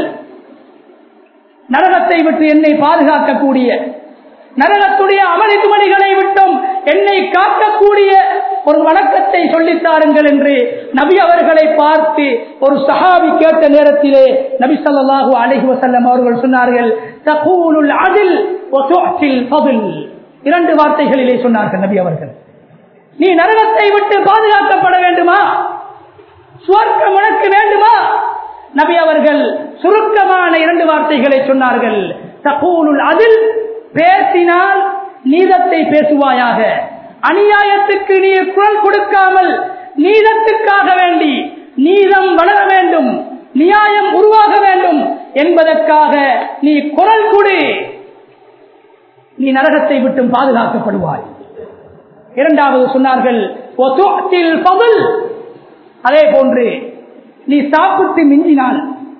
நரகத்தை விட்டு என்னை பாதுகாக்கக்கூடிய நரகத்துடைய அமளி துமணிகளை விட்டும் என்னை காக்கக்கூடிய ஒரு வணக்கத்தை சொல்லித்தாருங்கள் என்று நபி அவர்களை பார்த்து ஒரு சஹாபி கேட்ட நேரத்திலே நபி ஸல்லல்லாஹு அலைஹி வஸல்லம் அவர்கள் சொன்னார்கள் தகூலுல் அதில் வ துஅத்தில் ஃபضل இரண்டு வார்த்தைகளிலே சொன்னார்கள் நபி அவர்கள் நீ நரகத்தை விட்டு பாதுகாக்கப்பட வேண்டுமா சுவர்க்கம் உனக்கு வேண்டுமா நபி அவர்கள் சுருக்கமான இரண்டு வார்த்தைகளை சொன்னார்கள் தகூலுல் அதில் பேசினால் நீதத்தை பேசுவாயாக அநியாயத்துக்கு நீ குரல் கொடுக்காமல் நீதத்துக்காக வேண்டி நீதம் வளர வேண்டும் நியாயம் உருவாக வேண்டும் என்பதற்காக நீ குரல் கொடு நீ நரகத்தை விட்டும் பாதுகாக்கப்படுவாய் இரண்டாவது சொன்னார்கள் "ஒதுஅத்தில் ஃபضل." அதே போன்று நீ சாப்பிட்டு மிஞ்சினால்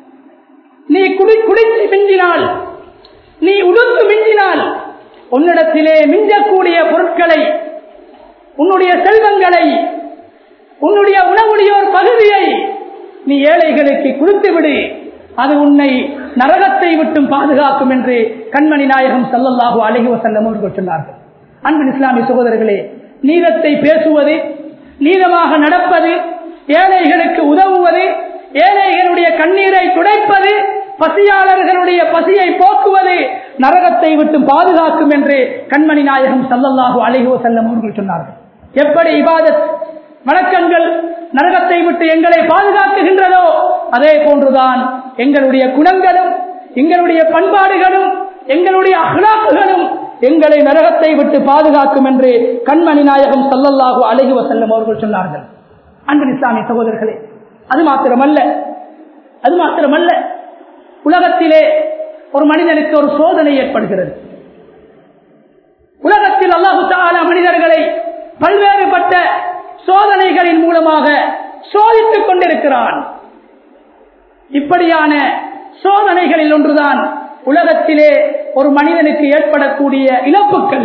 நீ குடி குடித்து மிஞ்சினால் நீ உடுத்து மிஞ்சினால் உன்னிடத்திலே மிஞ்சக்கூடிய பொருட்களை உன்னுடைய செல்வங்களை உன்னுடைய உணவுடைய ஒரு பகுதியை நீ ஏழைகளுக்கு கொடுத்து விடு அது உன்னை நரகத்தை விட்டும் பாதுகாக்கும் என்று கண்மணி நாயகம் சல்லல்லாஹு அலைஹி வஸல்லம் அவர்கள் சொன்னார்கள் அன்பின் இஸ்லாமிய சகோதரர்களே நீதத்தை பேசுவது நீதமாக நடப்பது ஏழைகளுக்கு உதவுவது ஏழைகளுடைய கண்ணீரை துடைப்பது பசியாளர்களுடைய பசியை போக்குவது நரகத்தை விட்டு பாதுகாக்கும் என்று கண்மணி நாயகம் சல்லல்லாஹு அலைஹி வஸல்லம் அவர்கள் சொன்னார்கள் எப்படி இபாதத் வணக்கங்கள் நரகத்தை விட்டு எங்களை பாதுகாக்குகின்றதோ அதே போன்றுதான் எங்களுடைய குணங்களும் எங்களுடைய பண்பாடுகளும் எங்களுடைய அகலாக்குகளும் எங்களை நரகத்தை விட்டு பாதுகாக்கும் என்று கண்மணி நாயகம் சல்லல்லாஹு அலைஹி வஸல்லம் அவர்கள் சொன்னார்கள் அன்பின் இஸ்லாமிய சகோதரர்களே அது மாத்திரமல்ல அது மாத்திரமல்ல உலகத்திலே ஒரு மனிதனுக்கு ஒரு சோதனை ஏற்படுகிறது உலகத்தில் அல்லாஹு தாலா மனிதர்களை பல்வேறுபட்ட சோதனைகளின் மூலமாக சோதித்துக் கொண்டிருக்கிறான் இப்படியான சோதனைகளில் ஒன்றுதான் உலகத்திலே ஒரு மனிதனுக்கு ஏற்படக்கூடிய இழப்புகள்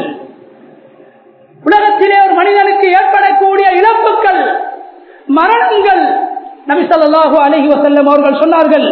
உலகத்திலே ஒரு மனிதனுக்கு ஏற்படக்கூடிய இழப்புகள் மரணங்கள் நபி ஸல்லல்லாஹு அலைஹி வஸல்லம் அவர்கள் சொன்னார்கள்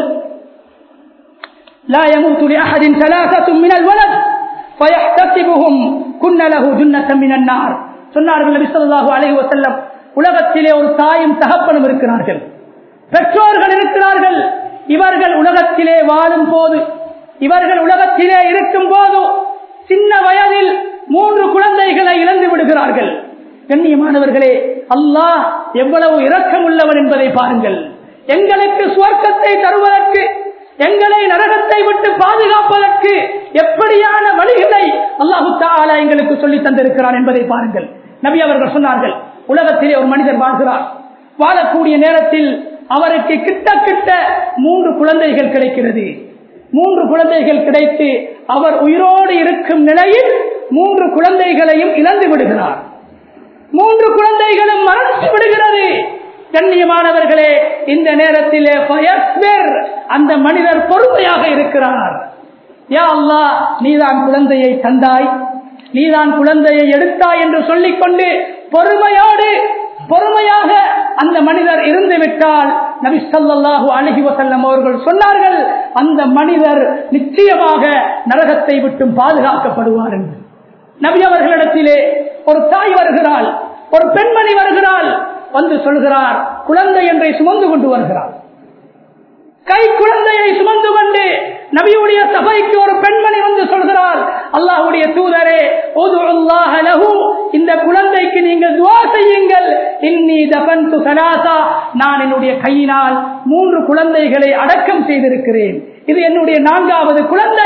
لا يموت لأحد ثلاثة من الولد فيحتسبهم كن له جنة من النار சொன்னார்கள் நபி ஸல்லல்லாஹு அலைஹி வஸல்லம் உலகத்திலே ஒரு தாயும் தகப்பனும் இருக்கிறார்கள் பெற்றோர்கள் இருக்கிறார்கள் இவர்கள் உலகத்திலே வாழும் போது இவர்கள் உலகத்திலே இருக்கும் போது சின்ன வயதில் மூன்று குழந்தைகளை இழந்து விடுகிறார்கள் கண்ணியமானவர்களே அல்லாஹ் எவ்வளவு இரக்கம் உள்ளவன் என்பதை பாருங்கள் எங்களுக்கு சுவர்க்கத்தை தருவதற்கு எங்களை நரகத்தை விட்டு பாதுகாப்பதற்கு எப்படியான வழிகளை அல்லாஹு தாலா எங்களுக்கு சொல்லி தந்திருக்கிறான் என்பதை பாருங்கள் நபி அவர்கள் சொன்னார்கள் உலகத்திலே ஒரு மனிதர் வாழ்கிறார் வாழக்கூடிய நேரத்தில் அவருக்கு கிட்ட கிட்ட மூன்று குழந்தைகள் கிடைக்கிறது மூன்று குழந்தைகள் கிடைத்து அவர் உயிரோடு இருக்கும் நிலையில் மூன்று குழந்தைகளையும் இழந்து விடுகிறார் மூன்று குழந்தைகளும் மறைத்து விடுகிறது கண்ணியமானவர்களே இந்த நேரத்திலே பயஸ்பெர் அந்த மனிதர் பொறுமையாக இருக்கிறார் யா அல்லாஹ் நீதான் குழந்தையை தந்தாய் நீதான் குழந்தையை எடுத்தாய் என்று சொல்லிக்கொண்டு பொறுமையோடு பொறுமையாக அந்த மனிதர் இருந்து விட்டால் நபி ஸல்லல்லாஹு அலைஹி வஸல்லம் அவர்கள் சொன்னார்கள் அந்த மனிதர் நிச்சயமாக நரகத்தை விட்டும் பாதுகாக்கப்படுவார் என்று நபி அவர்களிடத்திலே ஒரு தாய் வருகிறாள் ஒரு பெண்மணி வருகிறாள் வந்து சொல்கிறார் குழந்தை என்றை சுமந்து கொண்டு வருகிறார் கை குழந்தையை சுமந்து கொண்டு நபியுடைய சபைக்கு ஒரு பெண்மணி வந்து சொல்கிறார் அல்லாஹுடைய தூதரே லஹு இந்த குழந்தைக்கு நீங்கள் துவா செய்யுங்கள் இன்னி தபந்து சலாசா நான் என்னுடைய கையினால் மூன்று குழந்தைகளை அடக்கம் செய்திருக்கிறேன் இது என்னுடைய நான்காவது குழந்தை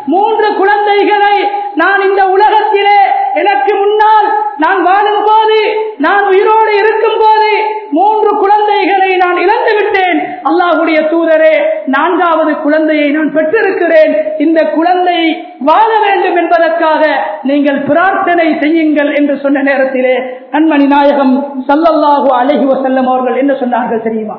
மூன்று குழந்தைகளை நான் இந்த உலகத்திலே எனக்கு முன்னால் நான் வாழும் போது நான் உயிரோடு இருக்கும் போது மூன்று குழந்தைகளை நான் இழந்து விட்டேன் அல்லாஹுடைய தூதரே நான்காவது குழந்தையை நான் பெற்றிருக்கிறேன் இந்த குழந்தை வாழ வேண்டும் என்பதற்காக நீங்கள் பிரார்த்தனை செய்யுங்கள் என்று சொன்ன நேரத்திலே கண்மணி நாயகம் சல்லல்லாஹு அலஹி வசல்லம் அவர்கள் என்ன சொன்னார்கள் தெரியுமா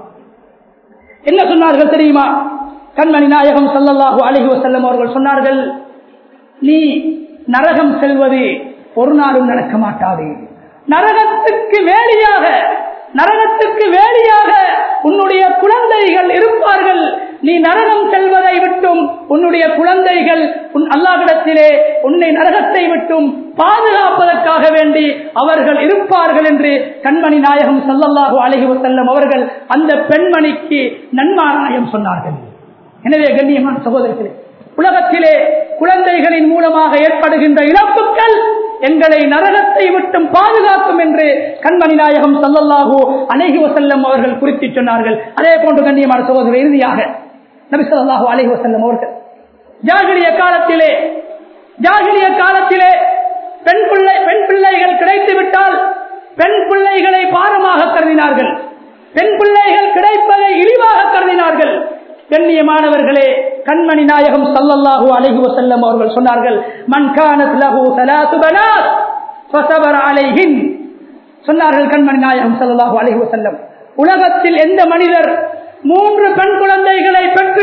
என்ன சொன்னார்கள் தெரியுமா கண்மணி நாயகம் சல்லல்லாஹு அலஹி வசல்லம் அவர்கள் சொன்னார்கள் நீ நரகம் செல்வது ஒரு நாளும் நடக்க மாட்டாது நரகத்துக்கு வேலியாக நரகத்துக்கு வேலியாக உன்னுடைய குழந்தைகள் இருப்பார்கள் நீ நரகம் செல்வதை விட்டும் உன்னுடைய குழந்தைகள் உன் அல்லாவிடத்திலே உன்னை நரகத்தை விட்டும் பாதுகாப்பதற்காக வேண்டி அவர்கள் இருப்பார்கள் என்று கண்மணி நாயகம் சல்லல்லாஹு அழகி செல்லும் அவர்கள் அந்த பெண்மணிக்கு நன்மாராயம் சொன்னார்கள் எனவே கண்ணியமான சகோதரர்களே உலகத்திலே குழந்தைகளின் மூலமாக ஏற்படுகின்ற இழப்புகள் எங்களை நரகத்தை விட்டும் பாதுகாக்கும் என்று கண்மணி நாயகம் சல்லல்லாஹு அழகி வசல்லம் அவர்கள் குறித்து சொன்னார்கள் அதே போன்று கண்ணியமான சகோதரர் இறுதியாக நபி சொல்லாஹு அழகி வசல்லம் அவர்கள் ஜாகிரிய காலத்திலே ஜாகிரிய காலத்திலே பெண் பிள்ளை பெண் பிள்ளைகள் கிடைத்து விட்டால் பெண் பிள்ளைகளை பாரமாக கருதினார்கள் பெண் பிள்ளைகள் கிடைப்பதை இழிவாக கருதினார்கள் கண்ணியமானவர்களே கண்மணி நாயகம் சல்லல்லாஹு அலைஹி வசல்லம் அவர்கள் சொன்னார்கள் மன்கானத் லஹு ஸலாத்து பனாத் ஃபஸபர அலைஹின் சொன்னார்கள் கண்மணி நாயகம் சல்லல்லாஹு அலைஹி வசல்லம் உலகத்தில் எந்த மனிதர் மூன்று பெண் குழந்தைகளை பெற்று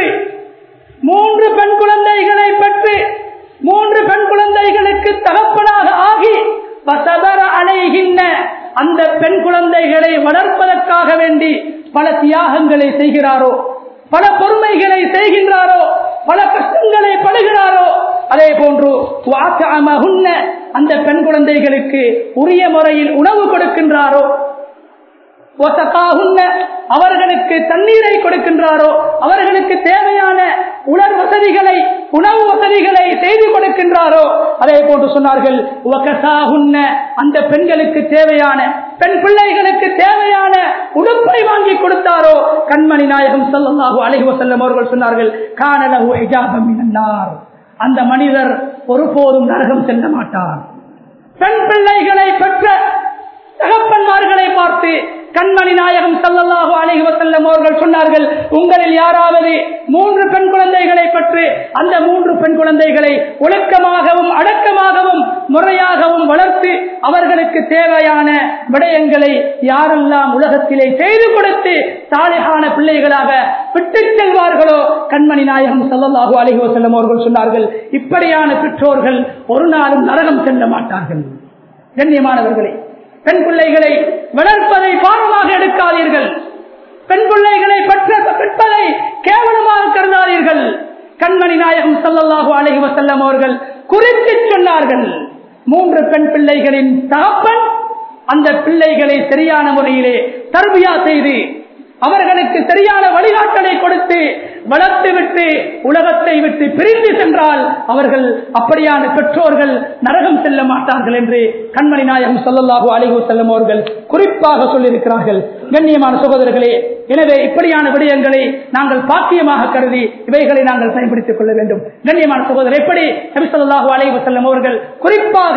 மூன்று பெண் குழந்தைகளை பெற்று மூன்று பெண் குழந்தைகளுக்கு தகப்பனாக ஆகி வசபர அலைகின்ற அந்த பெண் குழந்தைகளை வளர்ப்பதற்காக வேண்டி பல தியாகங்களை செய்கிறாரோ பல பொறுமைகளை செய்கின்றாரோ பல கஷ்டங்களை படுகிறாரோ அதே போன்று அந்த பெண் குழந்தைகளுக்கு உரிய முறையில் உணவு கொடுக்கின்றாரோ அவர்களுக்கு தண்ணீரை கொடுக்கின்றாரோ அவர்களுக்கு தேவையான உணர் வசதிகளை உணவு வசதிகளை செய்து கொடுக்கின்றாரோ அதே போன்று சொன்னார்கள் அந்த பெண்களுக்கு தேவையான பெண் பிள்ளைகளுக்கு தேவையான உடுப்பை வாங்கி கொடுத்தாரோ கண்மணி நாயகம் சல்லாஹூ அலஹி வசல்லம் அவர்கள் சொன்னார்கள் காணலகு எஜாபம் அந்த மனிதர் ஒருபோதும் நரகம் செல்ல மாட்டார் பெண் பிள்ளைகளை பெற்ற தகப்பன்மார்களை பார்த்து கண்மணி நாயகம் சல்லல்லாஹு அலைஹி வஸல்லம் அவர்கள் சொன்னார்கள் உங்களில் யாராவது மூன்று பெண் குழந்தைகளை பற்றி அந்த மூன்று பெண் குழந்தைகளை ஒழுக்கமாகவும் அடக்கமாகவும் முறையாகவும் வளர்த்து அவர்களுக்கு தேவையான விடயங்களை யாரெல்லாம் உலகத்திலே செய்து கொடுத்து சாலையான பிள்ளைகளாக விட்டு செல்வார்களோ கண்மணி நாயகம் சல்லல்லாஹு அலைஹி வஸல்லம் அவர்கள் சொன்னார்கள் இப்படியான பெற்றோர்கள் ஒரு நாளும் நரகம் செல்ல மாட்டார்கள் கண்ணியமானவர்களே பெண் பிள்ளைகளை வளர்ப்பதை பாரமாக எடுக்காதீர்கள் பெண் பிள்ளைகளை பெற்ற பெற்பதை கேவலமாக கருதாதீர்கள் கண்மணி நாயகம் சல்லல்லாஹு அலைஹி வசல்லம் அவர்கள் குறித்து சொன்னார்கள் மூன்று பெண் பிள்ளைகளின் தகப்பன் அந்த பிள்ளைகளை சரியான முறையிலே தர்பியா செய்து அவர்களுக்கு சரியான வழிகாட்டலை கொடுத்து வளர்த்து விட்டு உலகத்தை விட்டு பிரிந்து சென்றால் அவர்கள் அப்படியான பெற்றோர்கள் நரகம் செல்ல மாட்டார்கள் என்று கண்மணி நாயகம் சொல்லல்லாஹு அலிஹு செல்லும் அவர்கள் குறிப்பாக சொல்லியிருக்கிறார்கள் கண்ணியமான சகோதரர்களே எனவே இப்படியான விடயங்களை நாங்கள் பாக்கியமாக கருதி இவைகளை நாங்கள் பயன்படுத்திக் கொள்ள வேண்டும் கண்ணியமான சகோதரர் எப்படி நபிசல்லாஹு அலைஹி செல்லும் அவர்கள் குறிப்பாக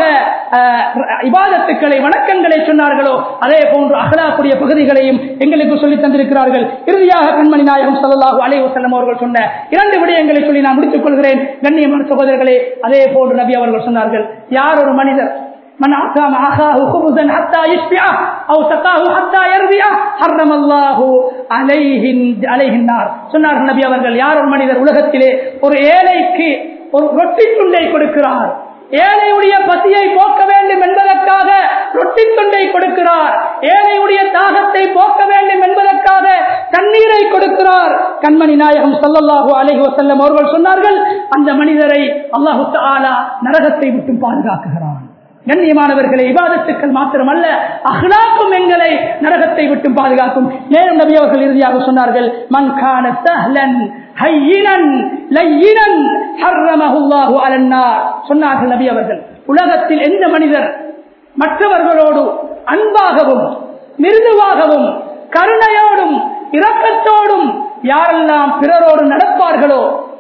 இபாதத்துக்களை வணக்கங்களை சொன்னார்களோ அதே போன்று அகலாக்கூடிய பகுதிகளையும் எங்களுக்கு சொல்லி தந்திருக்கிறார்கள் இறுதியாக கண்மணி நாயகம் சல்லாஹூ அலைஹி செல்லும் அவர்கள் சொன்ன இரண்டு விடயங்களை சொல்லி நான் முடித்துக் கொள்கிறேன் கண்ணியமான சகோதரர்களே அதே போன்று நபி அவர்கள் சொன்னார்கள் யார் ஒரு மனிதர் من أعطى أخاه خبزا حتى يشبعه أو سقاه حتى يرضيه حرم الله عليه عليه النار சொன்னார் நபி அவர்கள் யார் ஒரு மனிதர் உலகத்திலே ஒரு ஏழைக்கு ஒரு ரொட்டி துண்டை கொடுக்கிறார் ஏழையுடைய பசியை போக்க வேண்டும் என்பதற்காக ரொட்டி துண்டை கொடுக்கிறார் ஏழையுடைய தாகத்தை போக்க வேண்டும் என்பதற்காக தண்ணீரை கொடுக்கிறார் கண்மணி நாயகம் சல்லல்லாஹு அலைஹி வசல்லம் அவர்கள் சொன்னார்கள் அந்த மனிதரை அல்லாஹு ஆலா நரகத்தை விட்டு பாதுகாக்குகிறான் கண்ணியமானவர்களை இபாதத்துக்கள் மாத்திரமல்ல அஹ்லாக்கும் எங்களை நரகத்தை விட்டு பாதுகாக்கும் மேலும் நபி அவர்கள் இறுதியாக சொன்னார்கள் மன்கான சஹ்லன் ஹையினன் லையினன் ஹர்ரமஹுல்லாஹு அலன்னார் சொன்னார்கள் நபி அவர்கள் உலகத்தில் எந்த மனிதர் மற்றவர்களோடு அன்பாகவும் மிருதுவாகவும் கருணையோடும் இரக்கத்தோடும் யாரெல்லாம் பிறரோடு நடப்பார்களோ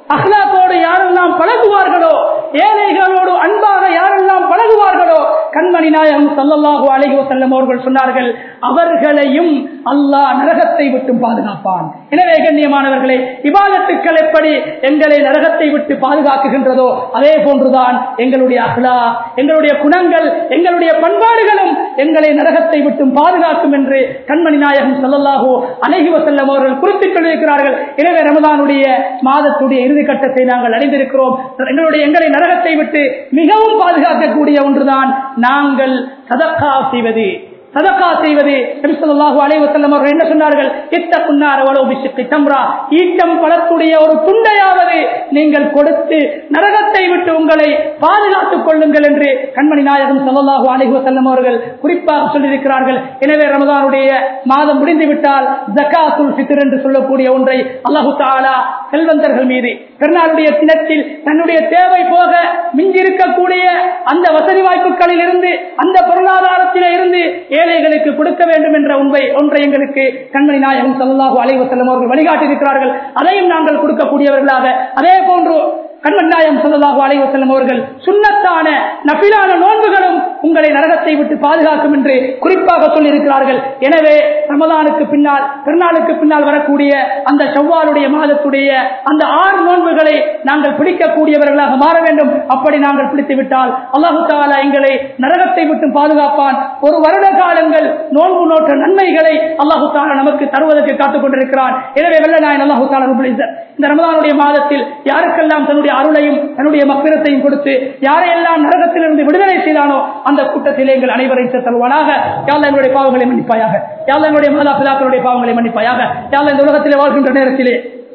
அஹ்லாக்கோடு யாரெல்லாம் பழகுவார்களோ ஏழைகளோடு அன்பாக யாரெல்லாம் பழகுவார்களோ கண்மணி நாயகம் சல்லல்லாஹு அலைஹி வஸல்லம் அவர்கள் சொன்னார்கள் அவர்களையும் அல்லாஹ் நரகத்தை விட்டு பாதுகாப்பான் எனவே கண்ணியமானவர்களே இபாதத்துக்கள் எப்படி எங்களை நரகத்தை விட்டு பாதுகாக்குகின்றதோ அதே போன்றுதான் எங்களுடைய அஹ்லா எங்களுடைய குணங்கள் எங்களுடைய பண்பாடுகளும் எங்களை நரகத்தை விட்டு பாதுகாக்கும் என்று கண்மணி நாயகம் சல்லல்லாஹு அலைஹி வஸல்லம் அவர்கள் குறிப்பிட்டு சொல்லியிருக்கிறார்கள் எனவே ரமதானுடைய மாதத்துடைய இறுதி கட்டத்தை நாங்கள் அடைந்திருக்கிறோம் எங்களுடைய எங்களை நரகத்தை விட்டு மிகவும் பாதுகாக்கக்கூடிய ஒன்றுதான் நாங்கள் சதக்கா செய்வது சதக்கா செய்வது நபிசல்லாஹு அலைவசல்லம் அவர்கள் என்ன சொன்னார்கள் இத்த புன்னார வளோபிஷுக்கு தம்ரா ஈட்டம் பழத்துடைய ஒரு துண்டையாவது நீங்கள் கொடுத்து நரகத்தை விட்டு உங்களை பாதுகாத்துக் கொள்ளுங்கள் என்று கண்மணி நாயகம் சல்லாஹு அலைஹி வசல்லம் அவர்கள் குறிப்பாக சொல்லியிருக்கிறார்கள் எனவே ரமதானுடைய மாதம் முடிந்துவிட்டால் ஜக்காத்துல் ஃபித்ர் என்று சொல்லக்கூடிய ஒன்றை அல்லாஹு தாலா செல்வந்தர்கள் மீது பெருநாளுடைய தினத்தில் தன்னுடைய தேவை போக மிஞ்சிருக்கக்கூடிய அந்த வசதி வாய்ப்புகளில் இருந்து அந்த பொருளாதாரத்திலே இருந்து ஏழைகளுக்கு கொடுக்க வேண்டும் என்ற உண்மை ஒன்றை எங்களுக்கு கண்மணி நாயகம் சல்லாஹூ அலைவசல்லம் அவர்கள் வழிகாட்டியிருக்கிறார்கள் அதையும் நாங்கள் கொடுக்கக்கூடியவர்களாக அதே போன்று கண்மநாயம் சொல்லலாக அலைவசல்லம் அவர்கள் சுண்ணத்தான நபிலான நோன்புகளும் உங்களை நரகத்தை விட்டு பாதுகாக்கும் என்று குறிப்பாக சொல்லியிருக்கிறார்கள் எனவே ரமதானுக்கு பின்னால் பெருநாளுக்கு பின்னால் வரக்கூடிய அந்த செவ்வாலுடைய மாதத்துடைய அந்த ஆறு நோன்புகளை நாங்கள் பிடிக்கக்கூடியவர்களாக மாற வேண்டும் அப்படி நாங்கள் பிடித்து விட்டால் அல்லாஹு தாலா எங்களை நரகத்தை விட்டு பாதுகாப்பான் ஒரு வருட காலங்கள் நோன்பு நோற்ற நன்மைகளை அல்லாஹு தாலா நமக்கு தருவதற்கு காத்துக் கொண்டிருக்கிறான் எனவே வெள்ள நாயன் அல்லாஹு தாலா இந்த ரமதானுடைய மாதத்தில் யாருக்கெல்லாம் தன்னுடைய அருளையும் தன்னுடைய மக்கிரத்தையும் கொடுத்து யாரையெல்லாம் நரகத்திலிருந்து விடுதலை செய்தானோ அந்த கூட்டத்திலே எங்கள் அனைவரை தருவானாக யாழ் எங்களுடைய பாவங்களை மன்னிப்பாயாக யாழ் எங்களுடைய மாதா பிதாக்களுடைய பாவங்களை மன்னிப்பாயாக யாழ் இந்த உலகத்திலே வாழ்கின்ற நேரத்திலே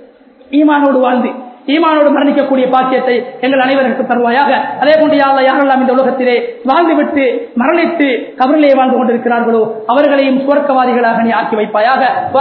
ஈமானோடு வாழ்ந்து ஈமானோடு மரணிக்கக்கூடிய பாக்கியத்தை எங்கள் அனைவருக்கு தருவாயாக அதே போன்று யாரெல்லாம் யாரெல்லாம் இந்த உலகத்திலே வாழ்ந்துவிட்டு மரணித்து கபரிலே வாழ்ந்து கொண்டிருக்கிறார்களோ அவர்களையும் சுவர்க்கவாதிகளாக நீ ஆக்கி வைப்பாயாக